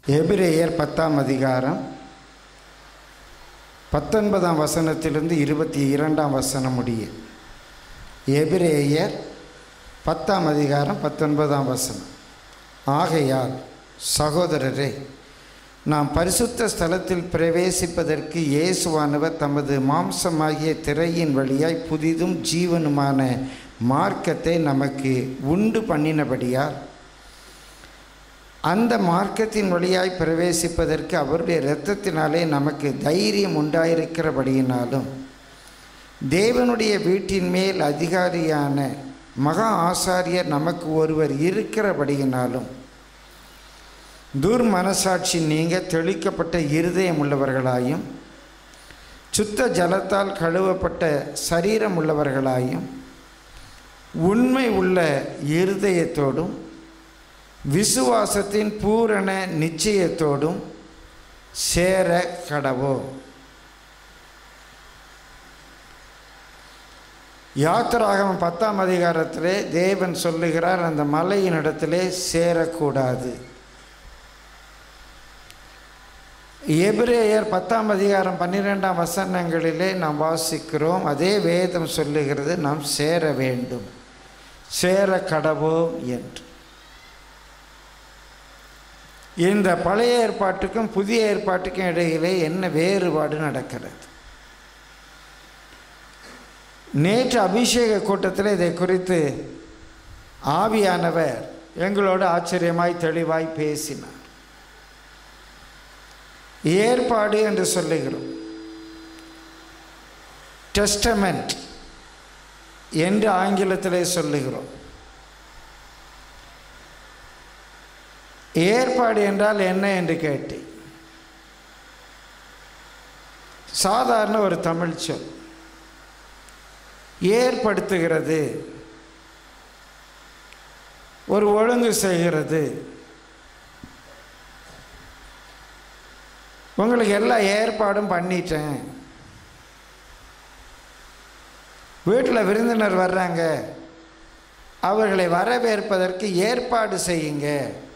எபிரேயர் பத்தாம் அதிகாரம் பத்தொன்பதாம் வசனத்திலிருந்து இருபத்தி இரண்டாம் வசனம் முடிய எபிரேயர் பத்தாம் அதிகாரம் பத்தொன்பதாம் வசனம் ஆகையால் சகோதரரே நாம் பரிசுத்த ஸ்தலத்தில் பிரவேசிப்பதற்கு இயேசுவானவர் தமது மாம்சமாகிய திரையின் வழியாய் புதிதும் ஜீவனுமான மார்க்கத்தை நமக்கு உண்டு பண்ணினபடியால் அந்த மார்க்கத்தின் வழியாய் பிரவேசிப்பதற்கு அவருடைய இரத்தத்தினாலே நமக்கு தைரியம் உண்டாயிருக்கிறபடியினாலும் தேவனுடைய வீட்டின் மேல் அதிகாரியான மகா ஆசாரியர் நமக்கு ஒருவர் இருக்கிறபடியினாலும் துர் மனசாட்சி நீங்க தெளிக்கப்பட்ட இருதயம் உள்ளவர்களாயும் சுத்த ஜலத்தால் கழுவப்பட்ட சரீரம் உள்ளவர்களாயும் உண்மை உள்ள இருதயத்தோடும் விசுவாசத்தின் பூரண நிச்சயத்தோடும் சேர கடவோ யாத்திராகமம் பத்தாம் அதிகாரத்திலே தேவன் சொல்லுகிறார் அந்த மலையின் இடத்திலே சேரக்கூடாது எபிரேயர் பத்தாம் அதிகாரம் பன்னிரெண்டாம் வசனங்களிலே நாம் வாசிக்கிறோம் அதே வேதம் சொல்லுகிறது நாம் சேர வேண்டும் சேர கடவோம் என்று இந்த பழைய ஏற்பாட்டுக்கும் புதிய ஏற்பாட்டுக்கும் இடையிலே என்ன வேறுபாடு நடக்கிறது நேற்று அபிஷேக கூட்டத்தில் இதை குறித்து ஆவியானவர் எங்களோடு ஆச்சரியமாய் தெளிவாய் பேசினார் ஏற்பாடு என்று சொல்லுகிறோம் டெஸ்டமெண்ட் என்று ஆங்கிலத்திலே சொல்லுகிறோம் ஏற்பாடு என்றால் என்ன என்று கேட்டேன் சாதாரண ஒரு தமிழ் சொல் ஏற்படுத்துகிறது ஒரு ஒழுங்கு செய்கிறது உங்களுக்கு எல்லா ஏற்பாடும் பண்ணிட்டேன் வீட்டில் விருந்தினர் வர்றாங்க அவர்களை வரவேற்பதற்கு ஏற்பாடு செய்யுங்க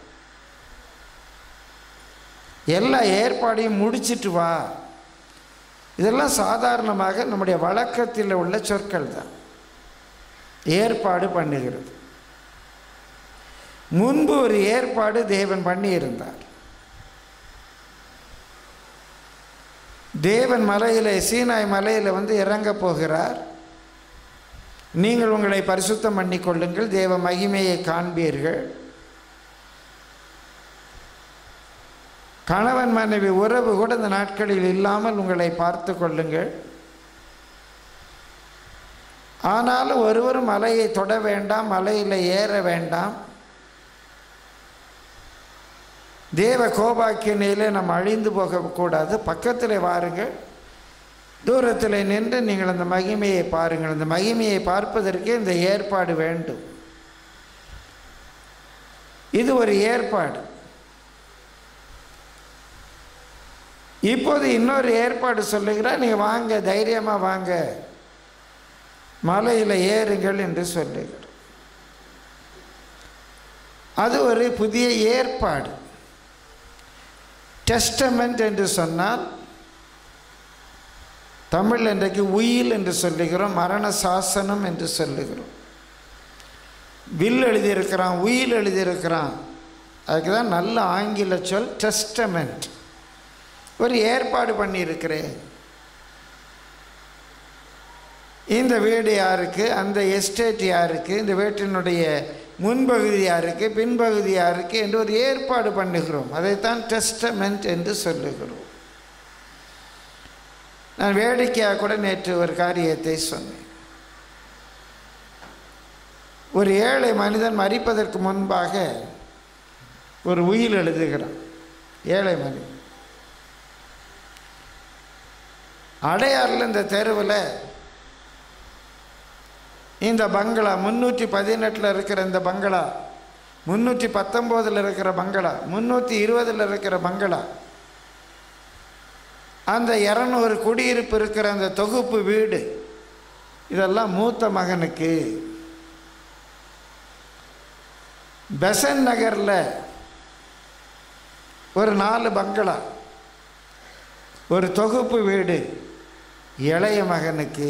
எல்லா ஏற்பாடையும் முடிச்சிட்டு வா இதெல்லாம் சாதாரணமாக நம்முடைய வழக்கத்தில் உள்ள சொற்கள் தான் ஏற்பாடு பண்ணுகிறது முன்பு ஒரு ஏற்பாடு தேவன் பண்ணியிருந்தார் தேவன் மலையில் சீனாய் மலையில் வந்து இறங்க போகிறார் நீங்கள் உங்களை பரிசுத்தம் பண்ணிக்கொள்ளுங்கள் தேவ மகிமையை காண்பீர்கள் கணவன் மனைவி உறவு கூட இந்த நாட்களில் இல்லாமல் உங்களை பார்த்து கொள்ளுங்கள் ஆனாலும் ஒருவரும் மலையை தொட வேண்டாம் மலையில் ஏற வேண்டாம் தேவ கோபாக்கியனையிலே நம்ம அழிந்து போகக்கூடாது பக்கத்தில் வாருங்கள் தூரத்தில் நின்று நீங்கள் அந்த மகிமையை பாருங்கள் அந்த மகிமையை பார்ப்பதற்கே இந்த ஏற்பாடு வேண்டும் இது ஒரு ஏற்பாடு இப்போது இன்னொரு ஏற்பாடு சொல்லுகிறார் நீங்கள் வாங்க தைரியமாக வாங்க மலையில் ஏறுங்கள் என்று சொல்லுகிறார் அது ஒரு புதிய ஏற்பாடு டெஸ்டமெண்ட் என்று சொன்னால் தமிழ் இன்றைக்கு உயில் என்று சொல்லுகிறோம் மரண சாசனம் என்று சொல்லுகிறோம் வில் எழுதியிருக்கிறான் உயில் எழுதியிருக்கிறான் அதுக்கு தான் நல்ல ஆங்கில சொல் டெஸ்டமெண்ட் ஒரு ஏற்பாடு பண்ணியிருக்கிறேன் இந்த வீடு யாருக்கு அந்த எஸ்டேட் யாருக்கு இந்த வீட்டினுடைய முன்பகுதி யாருக்கு பின்பகுதி யாருக்கு என்று ஒரு ஏற்பாடு பண்ணுகிறோம் அதைத்தான் டெஸ்டமெண்ட் என்று சொல்லுகிறோம் நான் வேடிக்கையாக கூட நேற்று ஒரு காரியத்தை சொன்னேன் ஒரு ஏழை மனிதன் மறிப்பதற்கு முன்பாக ஒரு உயில் எழுதுகிறான் ஏழை மனிதன் அடையாறில் இந்த தெருவில் இந்த பங்களா முந்நூற்றி பதினெட்டில் இருக்கிற இந்த பங்களா முந்நூற்றி பத்தொம்போதில் இருக்கிற பங்களா முந்நூற்றி இருபதில் இருக்கிற பங்களா அந்த இரநூறு குடியிருப்பு இருக்கிற அந்த தொகுப்பு வீடு இதெல்லாம் மூத்த மகனுக்கு பெசன் நகரில் ஒரு நாலு பங்களா ஒரு தொகுப்பு வீடு இளைய மகனுக்கு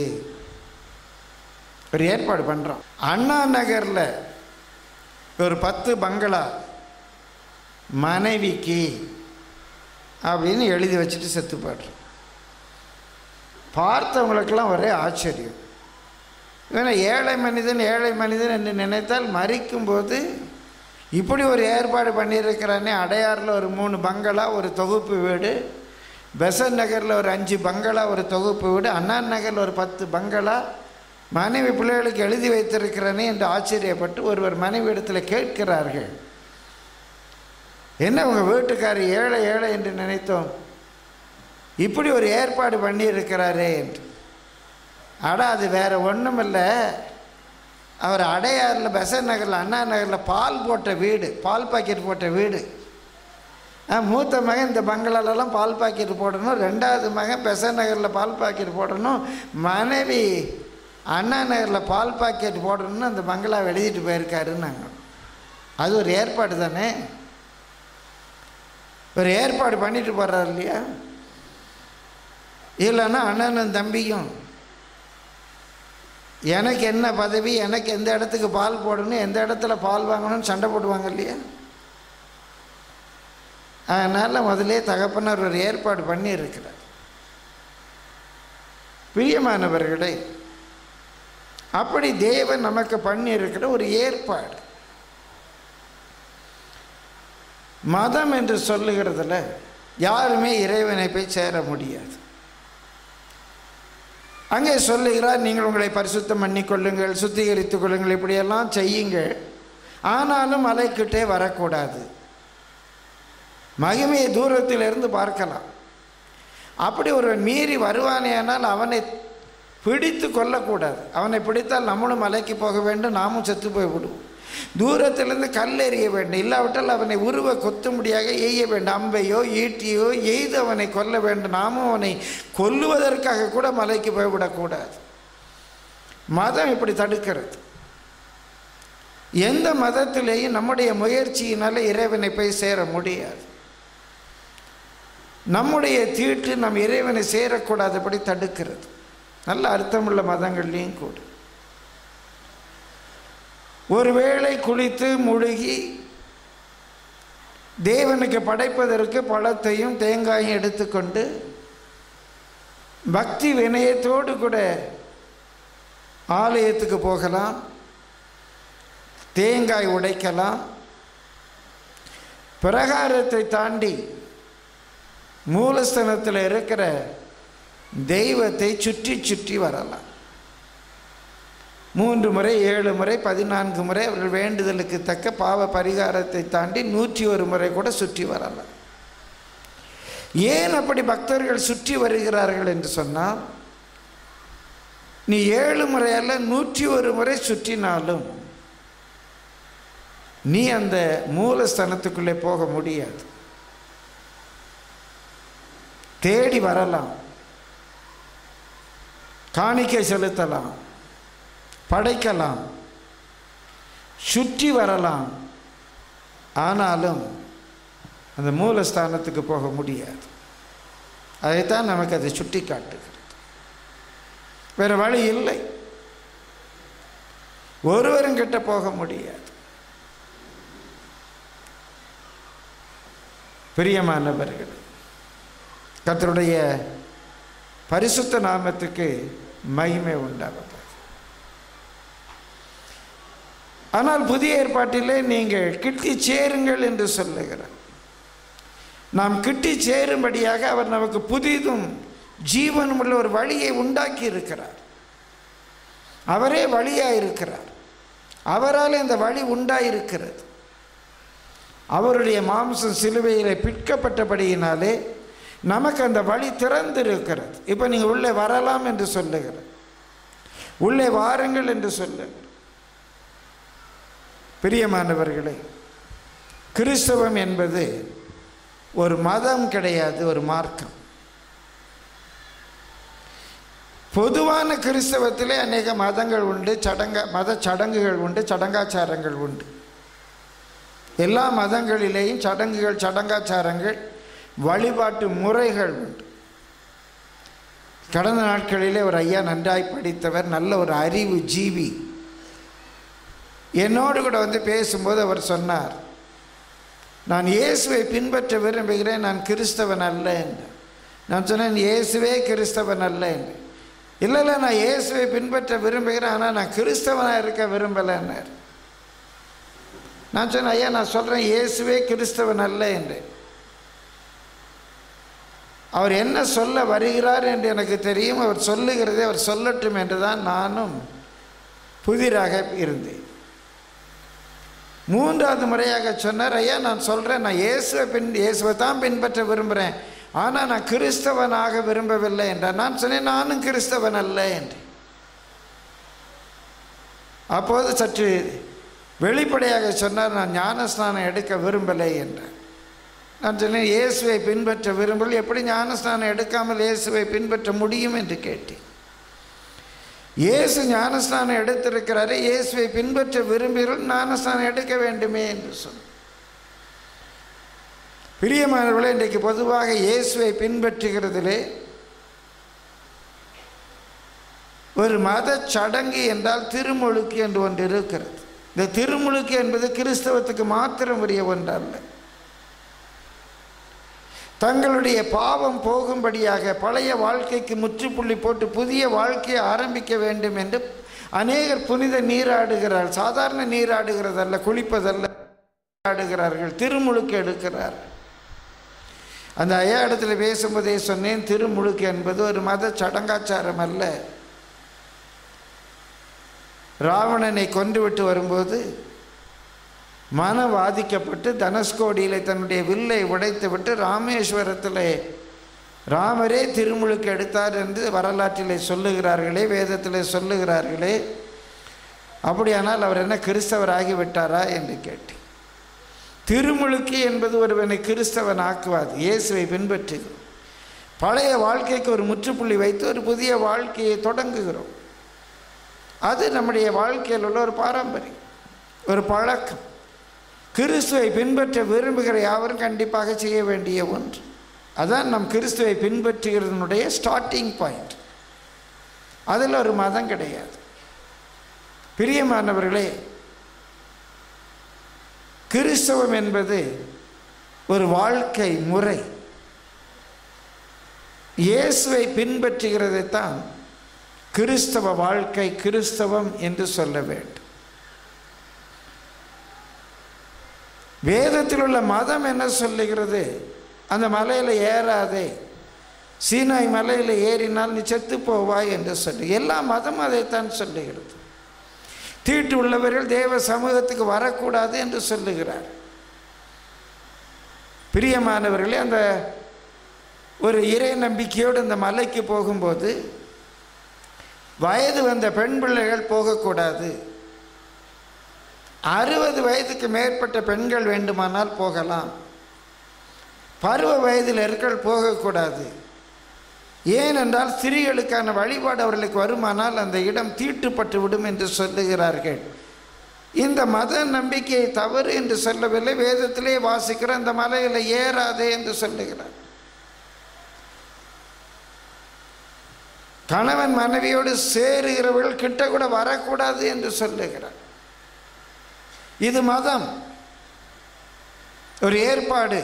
ஒரு ஏற்பாடு பண்ணுறோம் அண்ணா நகரில் ஒரு பத்து பங்களா மனைவிக்கு அப்படின்னு எழுதி வச்சுட்டு செத்து போய்ட்றோம் பார்த்தவங்களுக்கெல்லாம் ஒரே ஆச்சரியம் ஏன்னா ஏழை மனிதன் ஏழை மனிதன் என்று நினைத்தால் மறிக்கும்போது இப்படி ஒரு ஏற்பாடு பண்ணியிருக்கிறானே அடையாறில் ஒரு மூணு பங்களா ஒரு தொகுப்பு வீடு பெசன் நகரில் ஒரு அஞ்சு பங்களா ஒரு தொகுப்பு வீடு அண்ணா நகரில் ஒரு பத்து பங்களா மனைவி பிள்ளைகளுக்கு எழுதி வைத்திருக்கிறனே என்று ஆச்சரியப்பட்டு ஒருவர் மனைவி இடத்துல கேட்கிறார்கள் என்ன உங்கள் வீட்டுக்காரர் ஏழை ஏழை என்று நினைத்தோம் இப்படி ஒரு ஏற்பாடு பண்ணியிருக்கிறாரே என்று அடா அது வேற ஒன்றும் இல்லை அவர் அடையாறில் பெசன் நகரில் அண்ணா நகரில் பால் போட்ட வீடு பால் பாக்கெட் போட்ட வீடு ஆ, மூத்த மகன் இந்த பங்களாலெல்லாம் பால் பாக்கெட் போடணும் ரெண்டாவது மகன் பெசன் நகரில் பால் பாக்கெட் போடணும் மனைவி அண்ணா நகரில் பால் பாக்கெட் போடணும்னு அந்த பங்களா எழுதிட்டு போயிருக்காருன்னாங்க அது ஒரு ஏற்பாடு தானே ஒரு ஏற்பாடு பண்ணிட்டு போகிறார் இல்லையா இல்லைன்னா அண்ணனும் தம்பியும் எனக்கு என்ன பதவி எனக்கு எந்த இடத்துக்கு பால் போடணும் எந்த இடத்துல பால் வாங்கணும்னு சண்டை போடுவாங்க இல்லையா அதனால் முதலே தகப்பனார் ஒரு ஏற்பாடு பண்ணி இருக்கிறார் பிரியமானவர்களே அப்படி தேவன் நமக்கு பண்ணி இருக்கிற ஒரு ஏற்பாடு மதம் என்று சொல்லுகிறதுல யாருமே இறைவனை போய் சேர முடியாது அங்கே சொல்லுகிறார் நீங்கள் உங்களை பரிசுத்தம் பண்ணிக்கொள்ளுங்கள் சுத்திகரித்துக் கொள்ளுங்கள் இப்படியெல்லாம் செய்யுங்கள் ஆனாலும் மலைக்கிட்டே வரக்கூடாது மகிமையை தூரத்திலிருந்து பார்க்கலாம் அப்படி ஒருவன் மீறி வருவானேயானால் அவனை பிடித்து கொல்லக்கூடாது அவனை பிடித்தால் நம்மளும் மலைக்கு போக வேண்டும் நாமும் செத்து போய் விடுவோம் தூரத்திலிருந்து கல் எறிய வேண்டும் இல்லாவிட்டால் அவனை உருவ கொத்தும்படியாக எய்ய வேண்டும் அம்பையோ ஈட்டியோ எய்து அவனை கொல்ல வேண்டும் நாமும் அவனை கொல்லுவதற்காக கூட மலைக்கு போய்விடக்கூடாது மதம் இப்படி தடுக்கிறது எந்த மதத்திலேயும் நம்முடைய முயற்சியினால இறைவனை போய் சேர முடியாது நம்முடைய தீட்டு நம் இறைவனை சேரக்கூடாதபடி தடுக்கிறது நல்ல அர்த்தமுள்ள மதங்கள்லேயும் கூட ஒருவேளை குளித்து முழுகி தேவனுக்கு படைப்பதற்கு பழத்தையும் தேங்காயும் எடுத்துக்கொண்டு பக்தி வினயத்தோடு கூட ஆலயத்துக்கு போகலாம் தேங்காய் உடைக்கலாம் பிரகாரத்தை தாண்டி மூலஸ்தனத்தில் இருக்கிற தெய்வத்தை சுற்றி சுற்றி வரலாம் மூன்று முறை ஏழு முறை பதினான்கு முறை அவர்கள் வேண்டுதலுக்கு தக்க பாவ பரிகாரத்தை தாண்டி நூற்றி ஒரு முறை கூட சுற்றி வரலாம் ஏன் அப்படி பக்தர்கள் சுற்றி வருகிறார்கள் என்று சொன்னால் நீ ஏழு முறையல்ல நூற்றி ஒரு முறை சுற்றினாலும் நீ அந்த மூலஸ்தனத்துக்குள்ளே போக முடியாது தேடி வரலாம் காணிக்கை செலுத்தலாம் படைக்கலாம் சுற்றி வரலாம் ஆனாலும் அந்த மூலஸ்தானத்துக்கு போக முடியாது அதைத்தான் நமக்கு அதை சுட்டி காட்டுகிறது வேறு வழி இல்லை ஒருவரும் கிட்ட போக முடியாது பிரியமானவர்கள் கர்த்தருடைய பரிசுத்த நாமத்துக்கு மகிமை உண்டாகும் ஆனால் புதிய ஏற்பாட்டிலே நீங்கள் கிட்டி சேருங்கள் என்று சொல்லுகிறார் நாம் கிட்டி சேரும்படியாக அவர் நமக்கு புதிதும் ஜீவனும் உள்ள ஒரு வழியை உண்டாக்கி இருக்கிறார் அவரே வழியாக இருக்கிறார் அவரால் இந்த வழி உண்டாயிருக்கிறது அவருடைய மாம்சம் சிலுவையில் பிற்கப்பட்டபடியினாலே நமக்கு அந்த வழி திறந்திருக்கிறது இப்போ நீங்கள் உள்ளே வரலாம் என்று சொல்லுகிறார் உள்ளே வாருங்கள் என்று சொல்லுகிறார் பிரியமானவர்களே கிறிஸ்தவம் என்பது ஒரு மதம் கிடையாது ஒரு மார்க்கம் பொதுவான கிறிஸ்தவத்திலே அநேக மதங்கள் உண்டு சடங்க மத சடங்குகள் உண்டு சடங்காச்சாரங்கள் உண்டு எல்லா மதங்களிலேயும் சடங்குகள் சடங்காச்சாரங்கள் வழிபாட்டு முறைகள் உண்டு கடந்த நாட்களிலே ஒரு ஐயா நன்றாய் படித்தவர் நல்ல ஒரு அறிவு ஜீவி என்னோடு கூட வந்து பேசும்போது அவர் சொன்னார் நான் இயேசுவை பின்பற்ற விரும்புகிறேன் நான் கிறிஸ்தவன் அல்ல என்று நான் சொன்னேன் இயேசுவே கிறிஸ்தவன் அல்ல என்று இல்லை இல்லை நான் இயேசுவை பின்பற்ற விரும்புகிறேன் ஆனால் நான் கிறிஸ்தவனாக இருக்க விரும்பலைன்னார் நான் சொன்னேன் ஐயா நான் சொல்கிறேன் இயேசுவே கிறிஸ்தவன் அல்ல என்று அவர் என்ன சொல்ல வருகிறார் என்று எனக்கு தெரியும் அவர் சொல்லுகிறதே அவர் சொல்லட்டும் என்று தான் நானும் புதிராக இருந்தேன் மூன்றாவது முறையாக சொன்னார் ஐயா நான் சொல்கிறேன் நான் இயேசுவை பின் இயேசுவை தான் பின்பற்ற விரும்புகிறேன் ஆனால் நான் கிறிஸ்தவனாக விரும்பவில்லை என்றார் நான் சொன்னேன் நானும் கிறிஸ்தவன் அல்ல என்று அப்போது சற்று வெளிப்படையாக சொன்னார் நான் ஞானஸ்நானம் எடுக்க விரும்பலை என்றார் நான் சொன்னேன் இயேசுவை பின்பற்ற விரும்பல் எப்படி ஞானஸ்நானம் எடுக்காமல் இயேசுவை பின்பற்ற முடியும் என்று கேட்டேன் இயேசு ஞானஸ்நானம் எடுத்திருக்கிறாரு இயேசுவை பின்பற்ற விரும்புகிறோம் ஞானஸ்நானம் எடுக்க வேண்டுமே என்று சொன்னார் பிரியமானவர்களே இன்றைக்கு பொதுவாக இயேசுவை பின்பற்றுகிறதிலே ஒரு மத சடங்கு என்றால் திருமுழுக்கு என்று ஒன்று இருக்கிறது இந்த திருமுழுக்கு என்பது கிறிஸ்தவத்துக்கு மாத்திரம் உரிய ஒன்றல்ல தங்களுடைய பாவம் போகும்படியாக பழைய வாழ்க்கைக்கு முற்றுப்புள்ளி போட்டு புதிய வாழ்க்கையை ஆரம்பிக்க வேண்டும் என்று அநேகர் புனித நீராடுகிறார் சாதாரண நீராடுகிறதல்ல குளிப்பதல்ல ஆடுகிறார்கள் திருமுழுக்கு எடுக்கிறார் அந்த ஐயா இடத்துல பேசும்போதே சொன்னேன் திருமுழுக்கு என்பது ஒரு மத சடங்காச்சாரம் அல்ல ராவணனை கொன்றுவிட்டு வரும்போது மனம் பாதிக்கப்பட்டு தனுஷ்கோடியில் தன்னுடைய வில்லை உடைத்து விட்டு ராமேஸ்வரத்தில் ராமரே திருமுழுக்கு எடுத்தார் என்று வரலாற்றிலே சொல்லுகிறார்களே வேதத்தில் சொல்லுகிறார்களே அப்படியானால் அவர் என்ன கிறிஸ்தவர் ஆகிவிட்டாரா என்று கேட்டேன் திருமுழுக்கு என்பது ஒருவனை கிறிஸ்தவன் ஆக்குவாது இயேசுவை பின்பற்றுகிறோம் பழைய வாழ்க்கைக்கு ஒரு முற்றுப்புள்ளி வைத்து ஒரு புதிய வாழ்க்கையை தொடங்குகிறோம் அது நம்முடைய வாழ்க்கையில் உள்ள ஒரு பாரம்பரியம் ஒரு பழக்கம் கிறிஸ்துவை பின்பற்ற விரும்புகிற யாவரும் கண்டிப்பாக செய்ய வேண்டிய ஒன்று அதான் நம் கிறிஸ்துவை பின்பற்றுகிறதனுடைய ஸ்டார்டிங் பாயிண்ட் அதில் ஒரு மதம் கிடையாது பிரியமானவர்களே கிறிஸ்தவம் என்பது ஒரு வாழ்க்கை முறை இயேசுவை பின்பற்றுகிறதைத்தான் கிறிஸ்தவ வாழ்க்கை கிறிஸ்தவம் என்று சொல்ல வேண்டும் வேதத்தில் உள்ள மதம் என்ன சொல்லுகிறது அந்த மலையில் ஏறாதே சீனாய் மலையில் ஏறினால் நீ செத்து போவாய் என்று சொல்லி எல்லா மதமும் அதைத்தான் சொல்லுகிறது தீட்டு உள்ளவர்கள் தேவ சமூகத்துக்கு வரக்கூடாது என்று சொல்லுகிறார் பிரியமானவர்களே அந்த ஒரு இறை நம்பிக்கையோடு அந்த மலைக்கு போகும்போது வயது வந்த பெண் பிள்ளைகள் போகக்கூடாது அறுபது வயதுக்கு மேற்பட்ட பெண்கள் வேண்டுமானால் போகலாம் பருவ வயதில் இருக்கள் போகக்கூடாது ஏனென்றால் ஸ்திரீகளுக்கான வழிபாடு அவர்களுக்கு வருமானால் அந்த இடம் தீட்டுப்பட்டு விடும் என்று சொல்லுகிறார்கள் இந்த மத நம்பிக்கையை தவறு என்று சொல்லவில்லை வேதத்திலே வாசிக்கிற அந்த மலையில் ஏறாதே என்று சொல்லுகிறார் கணவன் மனைவியோடு சேருகிறவர்கள் கிட்ட கூட வரக்கூடாது என்று சொல்லுகிறார் இது மதம் ஒரு ஏற்பாடு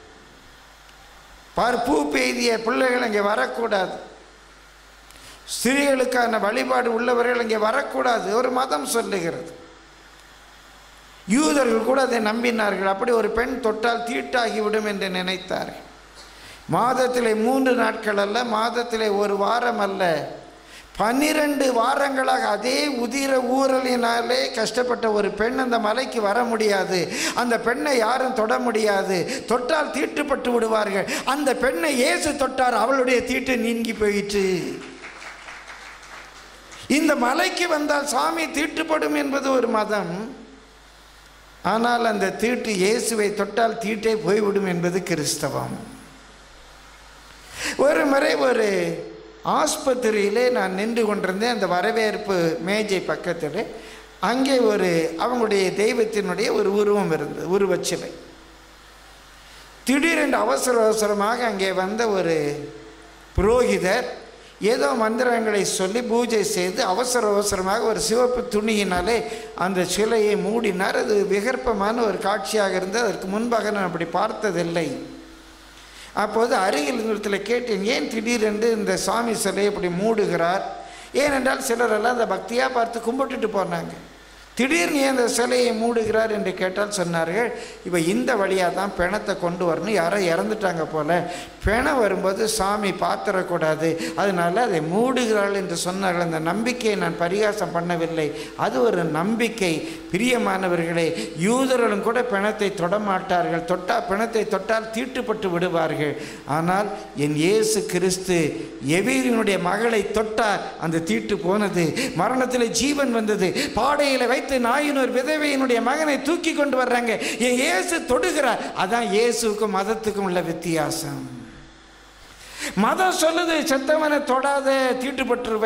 பார் பூ பெய்திய பிள்ளைகள் இங்கே வரக்கூடாது ஸ்திரீகளுக்கான வழிபாடு உள்ளவர்கள் இங்கே வரக்கூடாது ஒரு மதம் சொல்லுகிறது யூதர்கள் கூட அதை நம்பினார்கள் அப்படி ஒரு பெண் தொட்டால் தீட்டாகிவிடும் என்று நினைத்தார்கள் மாதத்திலே மூன்று நாட்கள் அல்ல மாதத்திலே ஒரு வாரம் அல்ல பன்னிரண்டு வாரங்களாக அதே உதிர ஊரலினாலே கஷ்டப்பட்ட ஒரு பெண் அந்த மலைக்கு வர முடியாது அந்த பெண்ணை யாரும் தொட முடியாது தொட்டால் தீட்டுப்பட்டு விடுவார்கள் அந்த பெண்ணை இயேசு தொட்டார் அவளுடைய தீட்டு நீங்கி போயிற்று இந்த மலைக்கு வந்தால் சாமி தீட்டுப்படும் என்பது ஒரு மதம் ஆனால் அந்த தீட்டு இயேசுவை தொட்டால் தீட்டே போய்விடும் என்பது கிறிஸ்தவம் ஒரு முறை ஒரு ஆஸ்பத்திரியிலே நான் நின்று கொண்டிருந்தேன் அந்த வரவேற்பு மேஜை பக்கத்தில் அங்கே ஒரு அவங்களுடைய தெய்வத்தினுடைய ஒரு உருவம் இருந்தது உருவச்சிலை திடீரென்று அவசர அவசரமாக அங்கே வந்த ஒரு புரோகிதர் ஏதோ மந்திரங்களை சொல்லி பூஜை செய்து அவசர அவசரமாக ஒரு சிவப்பு துணியினாலே அந்த சிலையை மூடினார் அது விகற்பமான ஒரு காட்சியாக இருந்தது அதற்கு முன்பாக நான் அப்படி பார்த்ததில்லை அப்போது அருகில் நிறுத்தில் கேட்டேன் ஏன் திடீரென்று இந்த சாமி சிலையை இப்படி மூடுகிறார் ஏனென்றால் சிலரெல்லாம் அந்த பக்தியாக பார்த்து கும்பிட்டுட்டு போனாங்க திடீர்னு ஏன் அந்த சிலையை மூடுகிறார் என்று கேட்டால் சொன்னார்கள் இப்போ இந்த வழியாக தான் பிணத்தை கொண்டு வரணும் யாரோ இறந்துட்டாங்க போல பிணம் வரும்போது சாமி பார்த்துடக்கூடாது அதனால் அதை மூடுகிறாள் என்று சொன்னார்கள் அந்த நம்பிக்கையை நான் பரிகாசம் பண்ணவில்லை அது ஒரு நம்பிக்கை பிரியமானவர்களே யூதர்களும் கூட பிணத்தை தொடமாட்டார்கள் தொட்டா பிணத்தை தொட்டால் தீட்டுப்பட்டு விடுவார்கள் ஆனால் என் இயேசு கிறிஸ்து எவீரினுடைய மகளை தொட்டார் அந்த தீட்டு போனது மரணத்தில் ஜீவன் வந்தது பாடையில் வைத்து நாயினோர் விதவையினுடைய மகனை தூக்கி கொண்டு வர்றாங்க என் இயேசு தொடுகிறார் அதான் இயேசுக்கும் மதத்துக்கும் உள்ள வித்தியாசம் மதம் சொல்லுது செத்தவனை தொடாத தீட்டுப்பட்டுருவ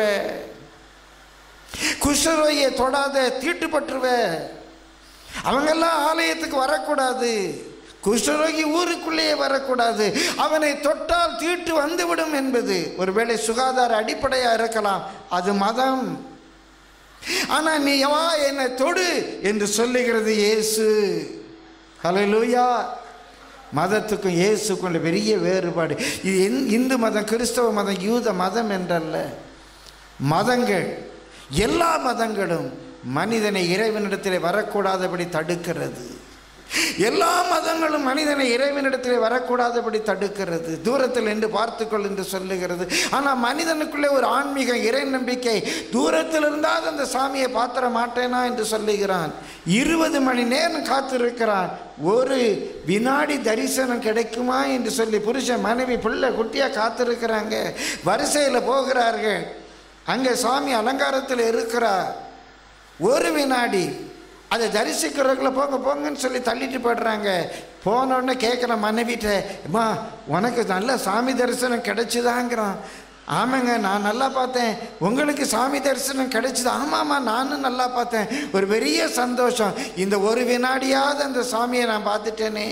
குஷ்டரோகியை தொடாத தீட்டுப்பட்டுருவ அவங்கெல்லாம் ஆலயத்துக்கு வரக்கூடாது குஷ்டரோகி ஊருக்குள்ளேயே வரக்கூடாது அவனை தொட்டால் தீட்டு வந்துவிடும் என்பது ஒருவேளை சுகாதார அடிப்படையாக இருக்கலாம் அது மதம் ஆனால் நீ வா என்னை தொடு என்று சொல்லுகிறது இயேசு ஹalleluya மதத்துக்கும் இயேசுக்கும் உள்ள பெரிய வேறுபாடு இது இந்- இந்து மதம் கிறிஸ்தவ மதம் யூத மதம் என்றல்ல மதங்கள் எல்லா மதங்களும் மனிதனை இறைவனிடத்திலே வரக்கூடாதபடி தடுக்கிறது எல்லா மதங்களும் மனிதனை இறைவனிடத்திலே வரக்கூடாதபடி தடுக்கிறது தூரத்தில் என்று பார்த்துக்கொள் என்று சொல்லுகிறது ஆனால் மனிதனுக்குள்ளே ஒரு ஆன்மீக இறை நம்பிக்கை தூரத்தில் இருந்தால் அந்த சாமியை பாத்திர மாட்டேனா என்று சொல்லுகிறான் இருபது மணி நேரம் காத்திருக்கிறான் ஒரு வினாடி தரிசனம் கிடைக்குமா என்று சொல்லி புருஷன் மனைவி பிள்ளை குட்டியாக காத்திருக்கிறாங்க வரிசையில் போகிறார்கள் அங்கே சாமி அலங்காரத்தில் இருக்கிறார் ஒரு வினாடி அதை தரிசிக்கிறவங்கள போங்க போங்கன்னு சொல்லி தள்ளிட்டு போயிடுறாங்க போன உடனே கேட்குற மனைவிட்ட அம்மா உனக்கு நல்ல சாமி தரிசனம் கிடைச்சுதாங்கிறான் ஆமாங்க நான் நல்லா பார்த்தேன் உங்களுக்கு சாமி தரிசனம் கிடைச்சிது ஆமாம்மா நானும் நல்லா பார்த்தேன் ஒரு பெரிய சந்தோஷம் இந்த ஒரு வினாடியாவது அந்த சாமியை நான் பார்த்துட்டேனே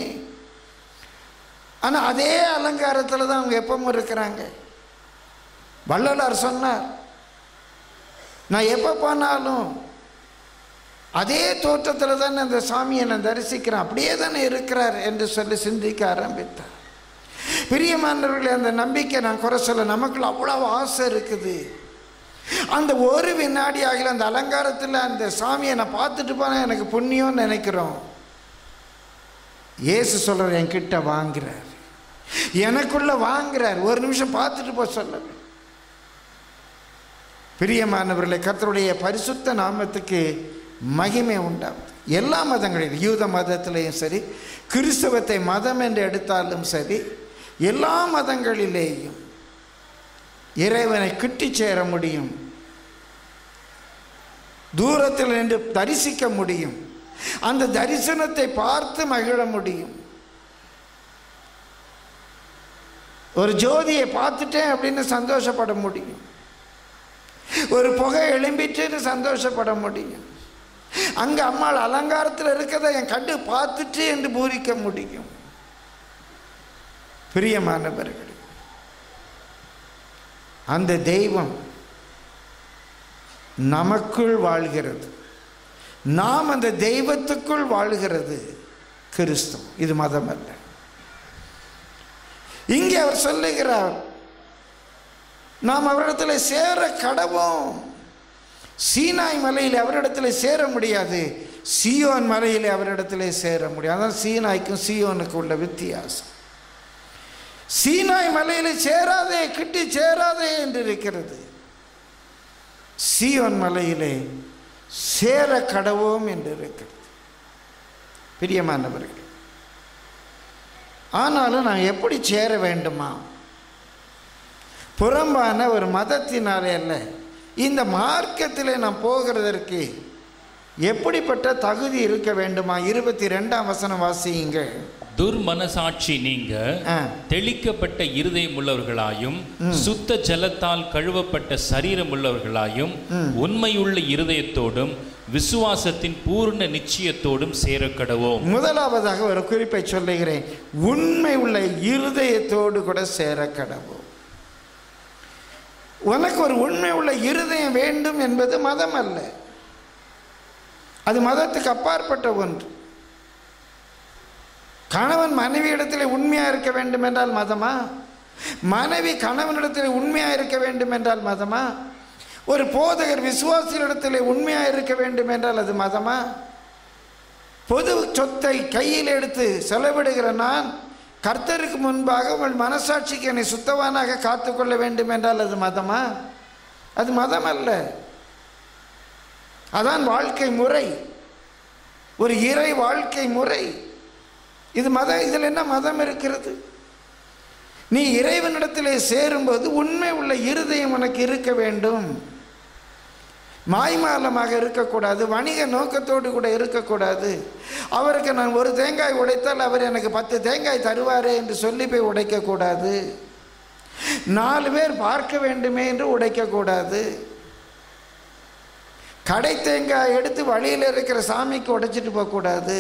ஆனால் அதே அலங்காரத்தில் தான் அவங்க எப்பவும் இருக்கிறாங்க வள்ளலார் சொன்னார் நான் எப்போ போனாலும் அதே தோற்றத்தில் தானே அந்த சாமியை நான் தரிசிக்கிறேன் அப்படியே தானே இருக்கிறார் என்று சொல்லி சிந்திக்க ஆரம்பித்தார் பிரியமானவர்களே அந்த நம்பிக்கை நான் குறை சொல்ல நமக்குள்ள அவ்வளவு ஆசை இருக்குது அந்த ஒரு வினாடி ஆகல அந்த அலங்காரத்தில் அந்த சாமியை நான் பார்த்துட்டு போனேன் எனக்கு புண்ணியம்னு நினைக்கிறோம் இயேசு சொல்கிறார் என்கிட்ட வாங்குறார் எனக்குள்ள வாங்குறார் ஒரு நிமிஷம் பார்த்துட்டு போ சொல்ல பிரியமானவர்களே கர்த்தருடைய பரிசுத்த நாமத்துக்கு மகிமை உண்டாகுது எல்லா மதங்களிலும் யூத மதத்திலையும் சரி கிறிஸ்தவத்தை மதம் என்று எடுத்தாலும் சரி எல்லா மதங்களிலேயும் இறைவனை கிட்டி சேர முடியும் தூரத்தில் நின்று தரிசிக்க முடியும் அந்த தரிசனத்தை பார்த்து மகிழ முடியும் ஒரு ஜோதியை பார்த்துட்டேன் அப்படின்னு சந்தோஷப்பட முடியும் ஒரு புகை எழும்பிட்டுன்னு சந்தோஷப்பட முடியும் அங்கே அம்மாள் அலங்காரத்தில் இருக்கிறத என் கண்டு பார்த்துட்டு என்று பூரிக்க முடியும் பிரியமானவர்கள் அந்த தெய்வம் நமக்குள் வாழ்கிறது நாம் அந்த தெய்வத்துக்குள் வாழ்கிறது கிறிஸ்தவம் இது மதம் அல்ல இங்கே அவர் சொல்லுகிறார் நாம் அவரிடத்தில் சேர கடவோம் சீனாய் மலையில் அவரிடத்தில் சேர முடியாது சியோன் மலையில் அவரிடத்தில் சேர முடியாது அதான் சீனாய்க்கும் சியோனுக்கும் உள்ள வித்தியாசம் சீனாய் மலையில் சேராதே கிட்டி சேராதே என்று இருக்கிறது சியோன் மலையிலே சேர கடவோம் என்று இருக்கிறது பிரியமானவர்கள் ஆனாலும் நான் எப்படி சேர வேண்டுமா புறம்பான ஒரு மதத்தினாலே அல்ல இந்த மார்க்கத்தில் நாம் போகிறதற்கு எப்படிப்பட்ட தகுதி இருக்க வேண்டுமா இருபத்தி ரெண்டாம் வசனம் வாசியுங்கள் துர்மனசாட்சி நீங்க ஆ. தெளிக்கப்பட்ட இருதயம் உள்ளவர்களாயும் சுத்த ஜலத்தால் கழுவப்பட்ட சரீரம் உள்ளவர்களாயும் உண்மையுள்ள இருதயத்தோடும் விசுவாசத்தின் பூர்ண நிச்சயத்தோடும் சேரக்கடவோம் முதலாவதாக ஒரு குறிப்பை சொல்லுகிறேன் உண்மை உள்ள இருதயத்தோடு கூட சேர கடவுள் உனக்கு ஒரு உண்மை உள்ள இருதயம் வேண்டும் என்பது மதம் அல்ல அது மதத்துக்கு அப்பாற்பட்ட ஒன்று கணவன் மனைவி இடத்துல உண்மையாக இருக்க வேண்டும் என்றால் மதமா மனைவி கணவனிடத்தில் உண்மையாக இருக்க வேண்டும் என்றால் மதமா ஒரு போதகர் விசுவாசிகளிடத்தில் உண்மையாக இருக்க வேண்டும் என்றால் அது மதமா பொது சொத்தை கையில் எடுத்து செலவிடுகிற நான் கர்த்தருக்கு முன்பாக உங்கள் மனசாட்சிக்கு என்னை சுத்தவானாக காத்துக்கொள்ள வேண்டும் என்றால் அது மதமா அது மதம் அல்ல அதான் வாழ்க்கை முறை ஒரு இறை வாழ்க்கை முறை இது மதம் இதில் என்ன மதம் இருக்கிறது நீ இறைவனிடத்திலே சேரும்போது உண்மை உள்ள இருதயம் உனக்கு இருக்க வேண்டும் மாய்மாலமாக இருக்கக்கூடாது வணிக நோக்கத்தோடு கூட இருக்கக்கூடாது அவருக்கு நான் ஒரு தேங்காய் உடைத்தால் அவர் எனக்கு பத்து தேங்காய் தருவாரே என்று சொல்லி போய் உடைக்கக்கூடாது நாலு பேர் பார்க்க வேண்டுமே என்று உடைக்கக்கூடாது கடை தேங்காய் எடுத்து வழியில் இருக்கிற சாமிக்கு உடைச்சிட்டு போகக்கூடாது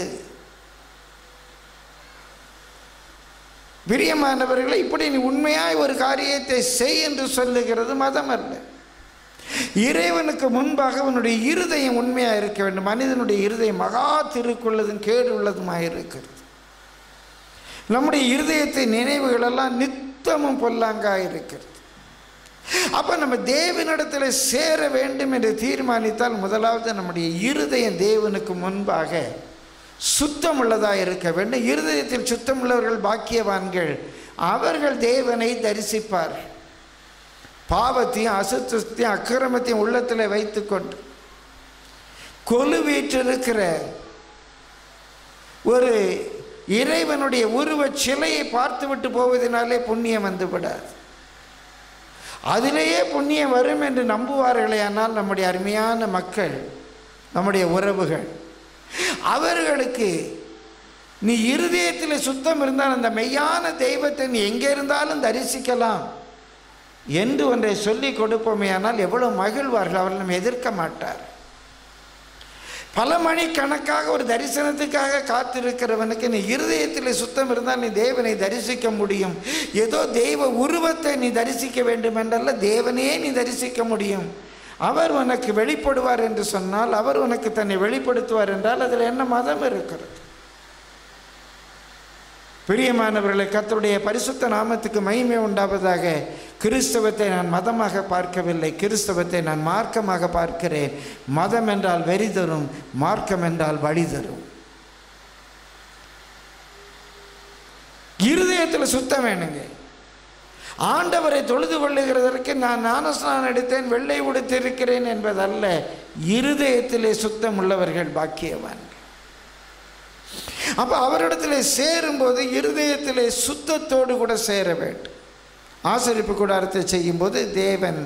பிரியமானவர்களை இப்படி நீ உண்மையாய் ஒரு காரியத்தை செய் என்று சொல்லுகிறது மதம் அல்ல இறைவனுக்கு முன்பாக அவனுடைய இருதயம் உண்மையாக இருக்க வேண்டும் மனிதனுடைய இருதயம் மகா திருக்குள்ளதும் கேடு உள்ளதுமாக இருக்கிறது நம்முடைய இருதயத்தை நினைவுகளெல்லாம் நித்தமும் பொல்லாங்காக இருக்கிறது அப்போ நம்ம தேவனிடத்தில் சேர வேண்டும் என்று தீர்மானித்தால் முதலாவது நம்முடைய இருதயம் தேவனுக்கு முன்பாக சுத்தமுள்ளதாக இருக்க வேண்டும் இருதயத்தில் சுத்தமுள்ளவர்கள் பாக்கியவான்கள் அவர்கள் தேவனை தரிசிப்பார்கள் பாவத்தையும் அசுத்தத்தையும் அக்கிரமத்தையும் உள்ளத்தில் வைத்துக்கொண்டு கொலு வீற்றிருக்கிற ஒரு இறைவனுடைய உருவச் சிலையை பார்த்துவிட்டு போவதனாலே புண்ணியம் வந்துவிடாது அதிலேயே புண்ணியம் வரும் என்று நம்புவார்களே ஆனால் நம்முடைய அருமையான மக்கள் நம்முடைய உறவுகள் அவர்களுக்கு நீ இருதயத்தில் சுத்தம் இருந்தால் அந்த மெய்யான தெய்வத்தை நீ எங்கே இருந்தாலும் தரிசிக்கலாம் என்று ஒன்றை சொல்லி கொடுப்போமே ஆனால் எவ்வளவு மகிழ்வார்கள் அவர்கள் நம்ம எதிர்க்க மாட்டார் பல மணி கணக்காக ஒரு தரிசனத்துக்காக காத்திருக்கிறவனுக்கு நீ இருதயத்தில் சுத்தம் இருந்தால் நீ தேவனை தரிசிக்க முடியும் ஏதோ தெய்வ உருவத்தை நீ தரிசிக்க வேண்டும் என்றல்ல தேவனையே நீ தரிசிக்க முடியும் அவர் உனக்கு வெளிப்படுவார் என்று சொன்னால் அவர் உனக்கு தன்னை வெளிப்படுத்துவார் என்றால் அதில் என்ன மதம் இருக்கிறது பிரியமானவர்களை கர்த்தருடைய பரிசுத்த நாமத்துக்கு மகிமை உண்டாவதாக கிறிஸ்தவத்தை நான் மதமாக பார்க்கவில்லை கிறிஸ்தவத்தை நான் மார்க்கமாக பார்க்கிறேன் மதம் என்றால் வெறி தரும் மார்க்கம் என்றால் வழி தரும் இருதயத்தில் சுத்தம் வேணுங்க ஆண்டவரை தொழுது கொள்ளுகிறதற்கு நான் ஞானஸ்நானம் எடுத்தேன் வெள்ளை உடுத்திருக்கிறேன் என்பதல்ல இருதயத்திலே சுத்தம் உள்ளவர்கள் பாக்கியவான்கள் அப்போ அவரிடத்தில் சேரும்போது இருதயத்திலே சுத்தத்தோடு கூட சேர வேண்டும் ஆசரிப்பு கூடாரத்தை செய்யும்போது தேவன்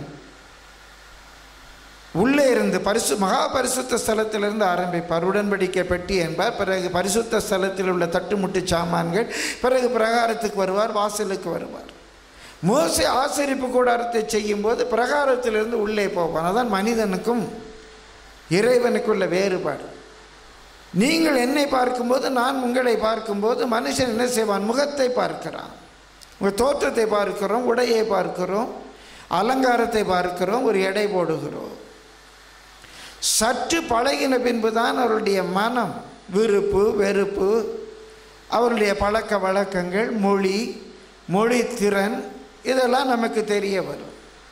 உள்ளே இருந்து பரிசு மகா பரிசுத்த ஸ்தலத்திலிருந்து ஆரம்பிப்பார் உடன்படிக்கை பெட்டி என்பார் பிறகு பரிசுத்த ஸ்தலத்தில் உள்ள தட்டுமுட்டு சாமான்கள் பிறகு பிரகாரத்துக்கு வருவார் வாசலுக்கு வருவார் மோசே ஆசரிப்பு கூடாரத்தை செய்யும்போது பிரகாரத்திலிருந்து உள்ளே போவான் அதான் மனிதனுக்கும் இறைவனுக்குள்ள வேறுபாடு நீங்கள் என்னை பார்க்கும்போது நான் உங்களை பார்க்கும்போது மனுஷன் என்ன செய்வான் முகத்தை பார்க்கிறான் உங்கள் தோற்றத்தை பார்க்கிறோம் உடையை பார்க்கிறோம் அலங்காரத்தை பார்க்கிறோம் ஒரு எடை போடுகிறோம் சற்று பழகின பின்பு தான் அவருடைய மனம் விருப்பு வெறுப்பு அவருடைய பழக்க வழக்கங்கள் மொழி மொழி திறன் இதெல்லாம் நமக்கு தெரிய வரும்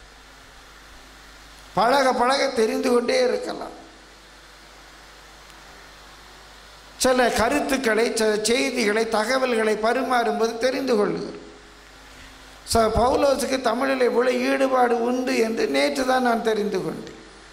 பழக பழக தெரிந்து கொண்டே இருக்கலாம் சில கருத்துக்களை சில செய்திகளை தகவல்களை பரிமாறும்போது தெரிந்து கொள்ளுகிறோம் ச பவுலோஸுக்கு தமிழில் இவ்வளவு ஈடுபாடு உண்டு என்று நேற்று தான் நான் தெரிந்து கொண்டேன்